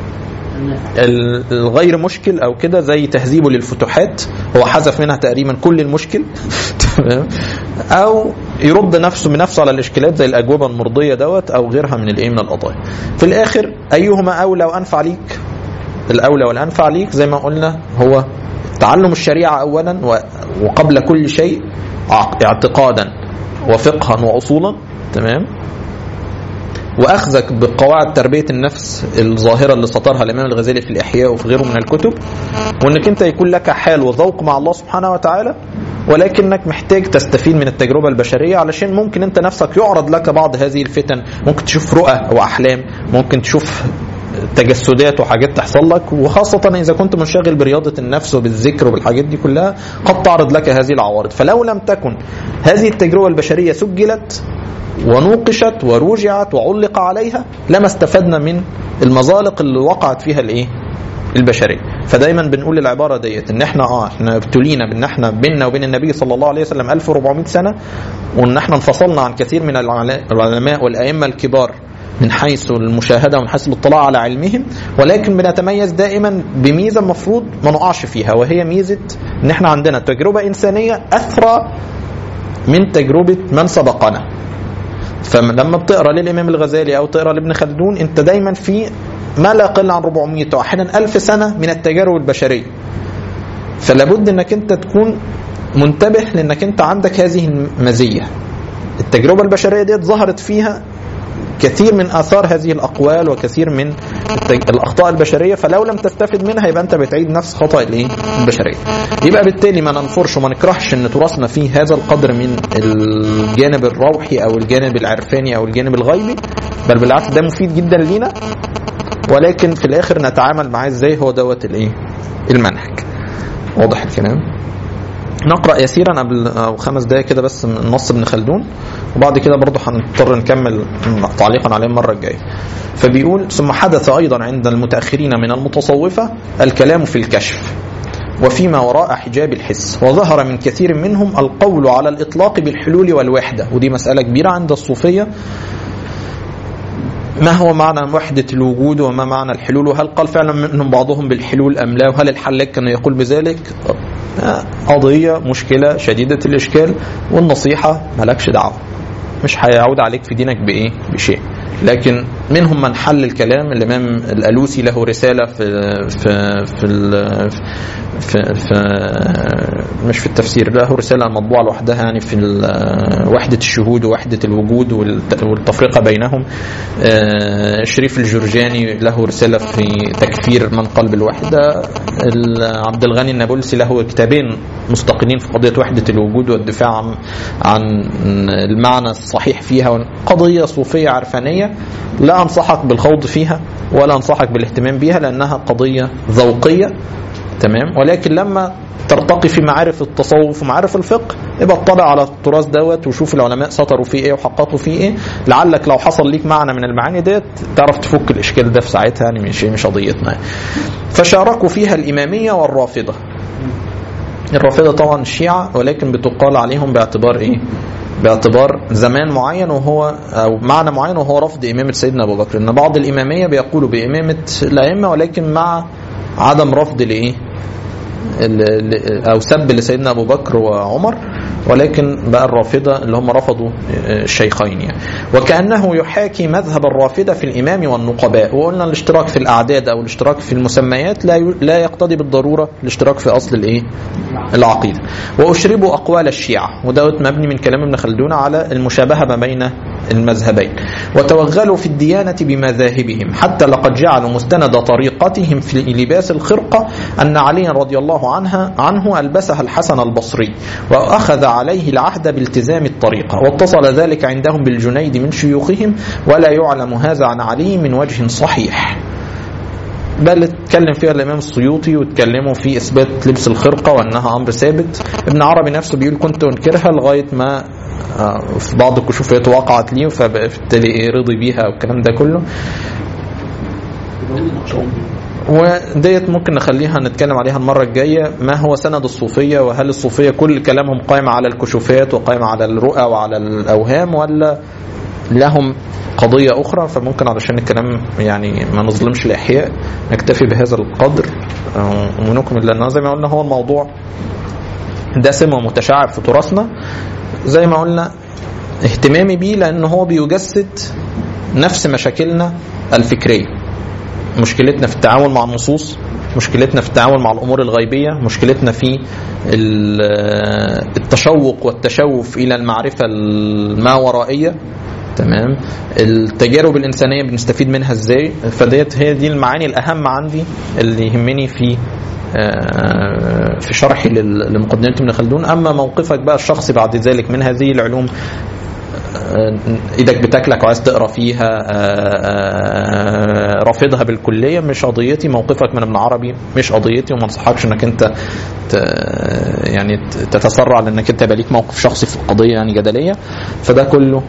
ال- الغير مشكل او كده زي تهذيبه للفتوحات هو حذف منها تقريبا كل المشكل تمام او يرد نفسه بنفسه على الاشكالات زي الاجوبه المرضيه دوت او غيرها من الايه من القضايا في الاخر ايهما اولى وانفع ليك الاولى والانفع ليك زي ما قلنا هو تعلم الشريعه اولا و- وقبل كل شيء اع- اعتقادا وفقها واصولا تمام واخذك بقواعد تربيه النفس الظاهره اللي سطرها الامام الغزالي في الاحياء وفي غيره من الكتب وانك انت يكون لك حال وذوق مع الله سبحانه وتعالى ولكنك محتاج تستفيد من التجربه البشريه علشان ممكن انت نفسك يعرض لك بعض هذه الفتن ممكن تشوف رؤى واحلام ممكن تشوف تجسدات وحاجات تحصل لك وخاصة إذا كنت منشغل برياضة النفس وبالذكر وبالحاجات دي كلها قد تعرض لك هذه العوارض فلو لم تكن هذه التجربة البشرية سجلت ونوقشت وروجعت وعلق عليها لما استفدنا من المزالق اللي وقعت فيها الايه البشريه فدايما بنقول العباره ديت ان احنا اه احنا ابتلينا بان احنا بيننا وبين النبي صلى الله عليه وسلم 1400 سنه وان احنا انفصلنا عن كثير من العلا- العلماء والائمه الكبار من حيث المشاهده ومن حيث الاطلاع على علمهم ولكن بنتميز دائما بميزه المفروض ما نقعش فيها وهي ميزه ان احنا عندنا تجربه انسانيه اثرى من تجربه من سبقنا فلما بتقرا للامام الغزالي او تقرا لابن خلدون انت دايما في ما لا يقل عن 400 واحيانا 1000 سنه من التجارب البشريه فلابد انك انت تكون منتبه لانك انت عندك هذه المزيه التجربه البشريه ديت ظهرت فيها كثير من اثار هذه الاقوال وكثير من التج... الاخطاء البشريه فلو لم تستفد منها يبقى انت بتعيد نفس خطا الايه البشريه يبقى بالتالي ما ننفرش وما نكرهش ان تراثنا فيه هذا القدر من الجانب الروحي او الجانب العرفاني او الجانب الغيبي بل بالعكس ده مفيد جدا لينا ولكن في الاخر نتعامل معاه ازاي هو دوت الايه المنهج واضح الكلام نقرا يسيرا قبل او خمس دقائق كده بس من نص ابن خلدون وبعد كده برضه هنضطر نكمل تعليقا عليه المره الجايه فبيقول ثم حدث ايضا عند المتاخرين من المتصوفه الكلام في الكشف وفيما وراء حجاب الحس وظهر من كثير منهم القول على الاطلاق بالحلول والوحده ودي مساله كبيره عند الصوفيه ما هو معنى وحدة الوجود وما معنى الحلول وهل قال فعلا منهم بعضهم بالحلول أم لا وهل الحلاج كان يقول بذلك قضية مشكلة شديدة الإشكال والنصيحة مالكش دعوة مش هيعود عليك في دينك بإيه بشيء لكن منهم من حل الكلام الامام الالوسي له رساله في في في, ال- في, في مش في التفسير له رساله مطبوعه لوحدها يعني في ال- وحده الشهود ووحده الوجود والت- والتفرقه بينهم آه، شريف الجرجاني له رساله في تكفير من قلب الوحده ال- عبد الغني النابلسي له كتابين مستقلين في قضيه وحده الوجود والدفاع عن عن المعنى الصحيح فيها قضيه صوفيه عرفانيه لا انصحك بالخوض فيها ولا انصحك بالاهتمام بها لانها قضيه ذوقيه تمام ولكن لما ترتقي في معارف التصوف ومعارف الفقه يبقى اطلع على التراث دوت وشوف العلماء سطروا فيه ايه وحققوا فيه ايه لعلك لو حصل ليك معنى من المعاني ديت تعرف تفك الاشكال ده في ساعتها يعني مش مش قضيتنا يعني. فشاركوا فيها الاماميه والرافضه الرافضه طبعا الشيعه ولكن بتقال عليهم باعتبار ايه باعتبار زمان معين وهو او معنى معين وهو رفض امامه سيدنا ابو بكر ان بعض الاماميه بيقولوا بامامه الائمه ولكن مع عدم رفض لايه ال- ال- او سب لسيدنا ابو بكر وعمر ولكن بقى الرافضه اللي هم رفضوا الشيخين يعني وكانه يحاكي مذهب الرافضه في الامام والنقباء وقلنا الاشتراك في الاعداد او الاشتراك في المسميات لا ي- لا يقتضي بالضروره الاشتراك في اصل الايه العقيده واشربوا اقوال الشيعه ودوت مبني من كلام ابن خلدون على المشابهه ما بين المذهبين وتوغلوا في الديانه بمذاهبهم حتى لقد جعلوا مستند طريقتهم في لباس الخرقه ان عليا رضي الله عنها عنه البسها الحسن البصري واخذ عليه العهد بالتزام الطريقه واتصل ذلك عندهم بالجنيد من شيوخهم ولا يعلم هذا عن علي من وجه صحيح بل اتكلم فيها الامام السيوطي واتكلموا في اثبات لبس الخرقه وانها امر ثابت ابن عربي نفسه بيقول كنت انكرها لغايه ما آه، في بعض الكشوفات وقعت لي فبالتالي إيه رضي بيها والكلام ده كله يبقى هم النقشبندي. وديت ممكن نخليها نتكلم عليها المرة الجاية ما هو سند الصوفية وهل الصوفية كل كلامهم قائم على الكشوفات وقائم على الرؤى وعلى الأوهام ولا لهم قضية أخرى فممكن علشان الكلام يعني ما نظلمش الإحياء نكتفي بهذا القدر آه، ونكمل لأن زي ما قلنا هو الموضوع دسم ومتشعب في تراثنا زي ما قلنا اهتمامي بيه لأن هو بيجسد نفس مشاكلنا الفكريه مشكلتنا في التعامل مع النصوص مشكلتنا في التعامل مع الامور الغيبيه مشكلتنا في ال- التشوق والتشوف الى المعرفه الماورائيه تمام التجارب الانسانيه بنستفيد منها ازاي فديت هي دي المعاني الاهم عندي اللي يهمني في آه، في شرحي لل- لمقدمه ابن خلدون اما موقفك بقى الشخصي بعد ذلك من هذه العلوم آه، ايدك بتاكلك وعايز تقرا فيها آه، آه، رافضها بالكليه مش قضيتي موقفك من ابن عربي مش قضيتي وما انصحكش انك انت ت- يعني ت- تتسرع لانك انت يبقى ليك موقف شخصي في القضيه يعني جدليه فده كله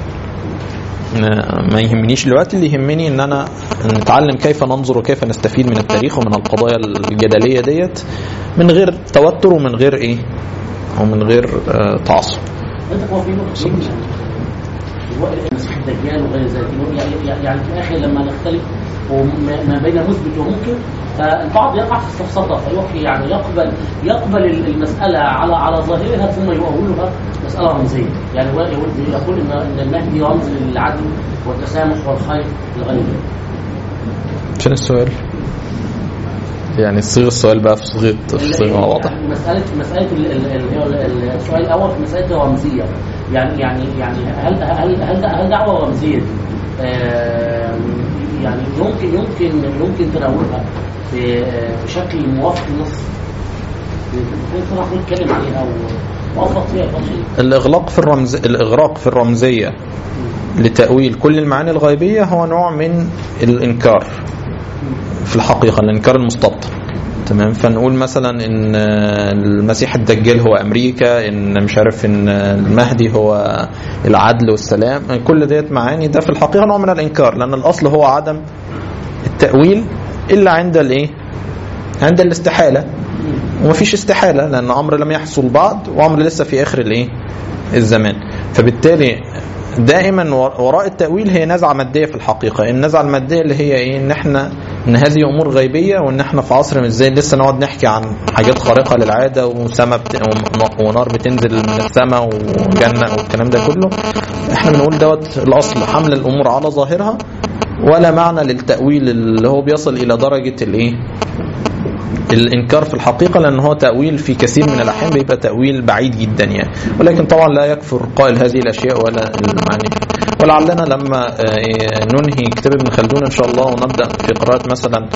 ما يهمنيش دلوقتي اللي يهمني ان انا نتعلم كيف ننظر وكيف نستفيد من التاريخ ومن القضايا الجدليه ديت من غير توتر ومن غير ايه ومن غير آه، تعصب انت هو في نقطه مهمة. هو المسيح الدجال وغير ذلك يعني يعني في الاخر لما نختلف وما ما بين مثبت ومنكر فالبعض يقع في السفسطه فيروح يعني يقبل يقبل المساله على على ظاهرها ثم يؤولها مساله رمزيه يعني هو يقول يقول ان ان المهدي رمز للعدل والتسامح والخير الغير عشان السؤال يعني صيغ السؤال بقى في صيغه في صيغه واضحه يعني مسألة مسألة ال- ال- ال- هو ال- السؤال الأول في مسألة الرمزية يعني يعني يعني هل هل هل هل دعوة رمزية دي آم، يعني يمكن يمكن يمكن تناولها في في شكل موافق للنص ممكن راح نتكلم عليها وموافق فيها فشل الاغلاق في الرمز الاغراق في الرمزيه لتاويل كل المعاني الغيبيه هو نوع من الانكار في الحقيقه الانكار المستبطن تمام فنقول مثلا ان المسيح الدجال هو امريكا ان مش عارف ان المهدي هو العدل والسلام كل ديت معاني ده في الحقيقه نوع من الانكار لان الاصل هو عدم التاويل الا عند الايه عند الاستحاله ومفيش استحاله لان امر لم يحصل بعد وامر لسه في اخر الايه الزمان فبالتالي دائما وراء التأويل هي نزعة مادية في الحقيقة النزعة المادية اللي هي ايه ان احنا ان هذه امور غيبية وان احنا في عصر مش زي لسه نقعد نحكي عن حاجات خارقة للعادة وسما بت... ونار بتنزل من السماء وجنة والكلام ده كله احنا بنقول دوت الاصل حمل الامور على ظاهرها ولا معنى للتأويل اللي هو بيصل الى درجة الايه الانكار في الحقيقه لان هو تاويل في كثير من الاحيان بيبقى تاويل بعيد جدا يعني ولكن طبعا لا يكفر قائل هذه الاشياء ولا المعاني ولعلنا لما ننهي كتاب ابن خلدون ان شاء الله ونبدا في قراءه مثلا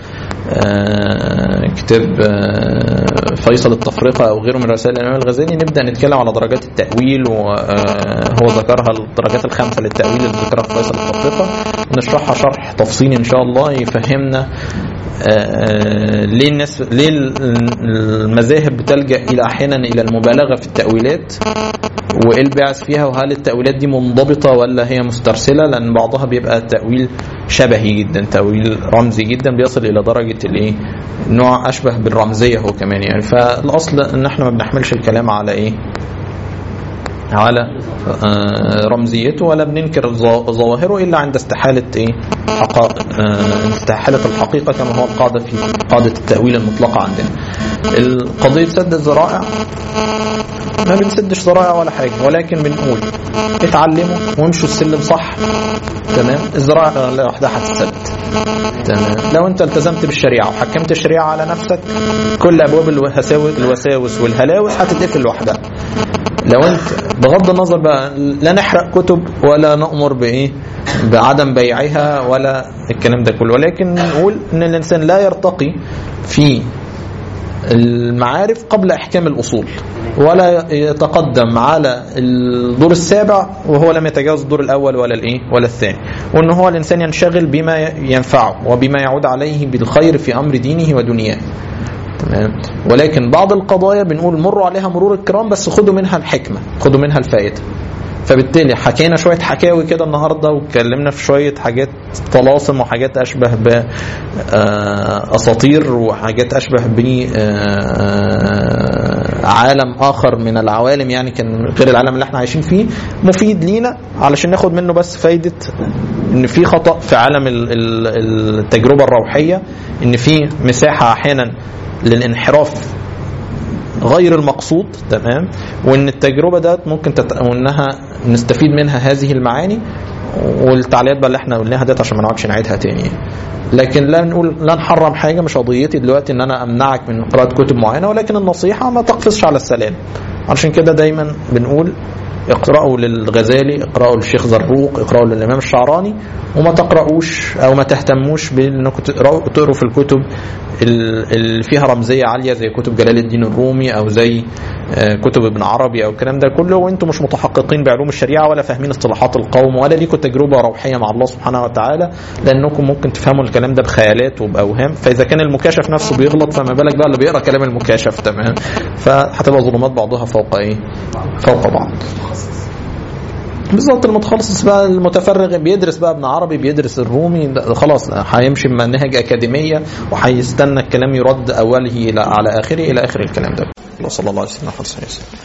كتاب فيصل التفرقه او غيره من رسائل الامام الغزالي نبدا نتكلم على درجات التاويل وهو ذكرها الدرجات الخمسه للتاويل اللي ذكرها في فيصل التفرقه نشرحها شرح تفصيلي ان شاء الله يفهمنا ليه الناس ليه المذاهب بتلجا الى احيانا الى المبالغه في التاويلات وايه البعث فيها وهل التاويلات دي منضبطه ولا هي مسترسله لان بعضها بيبقى تاويل شبهي جدا تاويل رمزي جدا بيصل الى درجه الايه نوع اشبه بالرمزيه هو كمان يعني فالاصل ان احنا ما بنحملش الكلام على ايه على رمزيته ولا بننكر ظواهره الا عند استحاله ايه حقائق استحاله الحقيقه كما هو القاعده في قاعده التاويل المطلقه عندنا. القضيه سد الذرائع ما بنسدش ذرائع ولا حاجه ولكن بنقول اتعلموا وامشوا السلم صح تمام الذرائع لوحدها هتتسد تمام لو انت التزمت بالشريعه وحكمت الشريعه على نفسك كل ابواب الوساوس الوساوس والهلاوس هتتقفل لوحدها لو انت بغض النظر بقى لا نحرق كتب ولا نأمر بايه بعدم بيعها ولا الكلام ده كله ولكن نقول ان الانسان لا يرتقي في المعارف قبل احكام الاصول ولا يتقدم على الدور السابع وهو لم يتجاوز الدور الاول ولا الايه ولا الثاني وان هو الانسان ينشغل بما ينفعه وبما يعود عليه بالخير في امر دينه ودنياه تمام ولكن بعض القضايا بنقول مروا عليها مرور الكرام بس خدوا منها الحكمه خدوا منها الفائده فبالتالي حكينا شويه حكاوي كده النهارده واتكلمنا في شويه حاجات طلاسم وحاجات اشبه ب اساطير وحاجات اشبه ب عالم اخر من العوالم يعني كان غير العالم اللي احنا عايشين فيه مفيد لينا علشان ناخد منه بس فايده ان في خطا في عالم التجربه الروحيه ان في مساحه احيانا للانحراف غير المقصود تمام وان التجربه ده ممكن تت... وانها نستفيد منها هذه المعاني والتعليقات بقى اللي احنا قلناها ديت عشان ما نقعدش نعيدها تاني لكن لا نقول لا نحرم حاجه مش قضيتي دلوقتي ان انا امنعك من قراءه كتب معينه ولكن النصيحه ما تقفزش على السلام عشان كده دايما بنقول اقرأوا للغزالي اقرأوا للشيخ زروق اقرأوا للإمام الشعراني وما تقرأوش أو ما تهتموش بأنكم تقرأوا تقروا في الكتب اللي فيها رمزية عالية زي كتب جلال الدين الرومي أو زي كتب ابن عربي أو الكلام ده كله وأنتم مش متحققين بعلوم الشريعة ولا فاهمين اصطلاحات القوم ولا ليكم تجربة روحية مع الله سبحانه وتعالى لأنكم ممكن تفهموا الكلام ده بخيالات وبأوهام فإذا كان المكاشف نفسه بيغلط فما بالك بقى اللي بيقرأ كلام المكاشف تمام فهتبقى ظلمات بعضها فوق إيه؟ فوق بعض بالظبط المتخصص بقى المتفرغ بيدرس بقى ابن عربي بيدرس الرومي خلاص هيمشي بمناهج اكاديميه وهيستنى الكلام يرد اوله على اخره الى اخر الكلام ده صلى الله عليه وسلم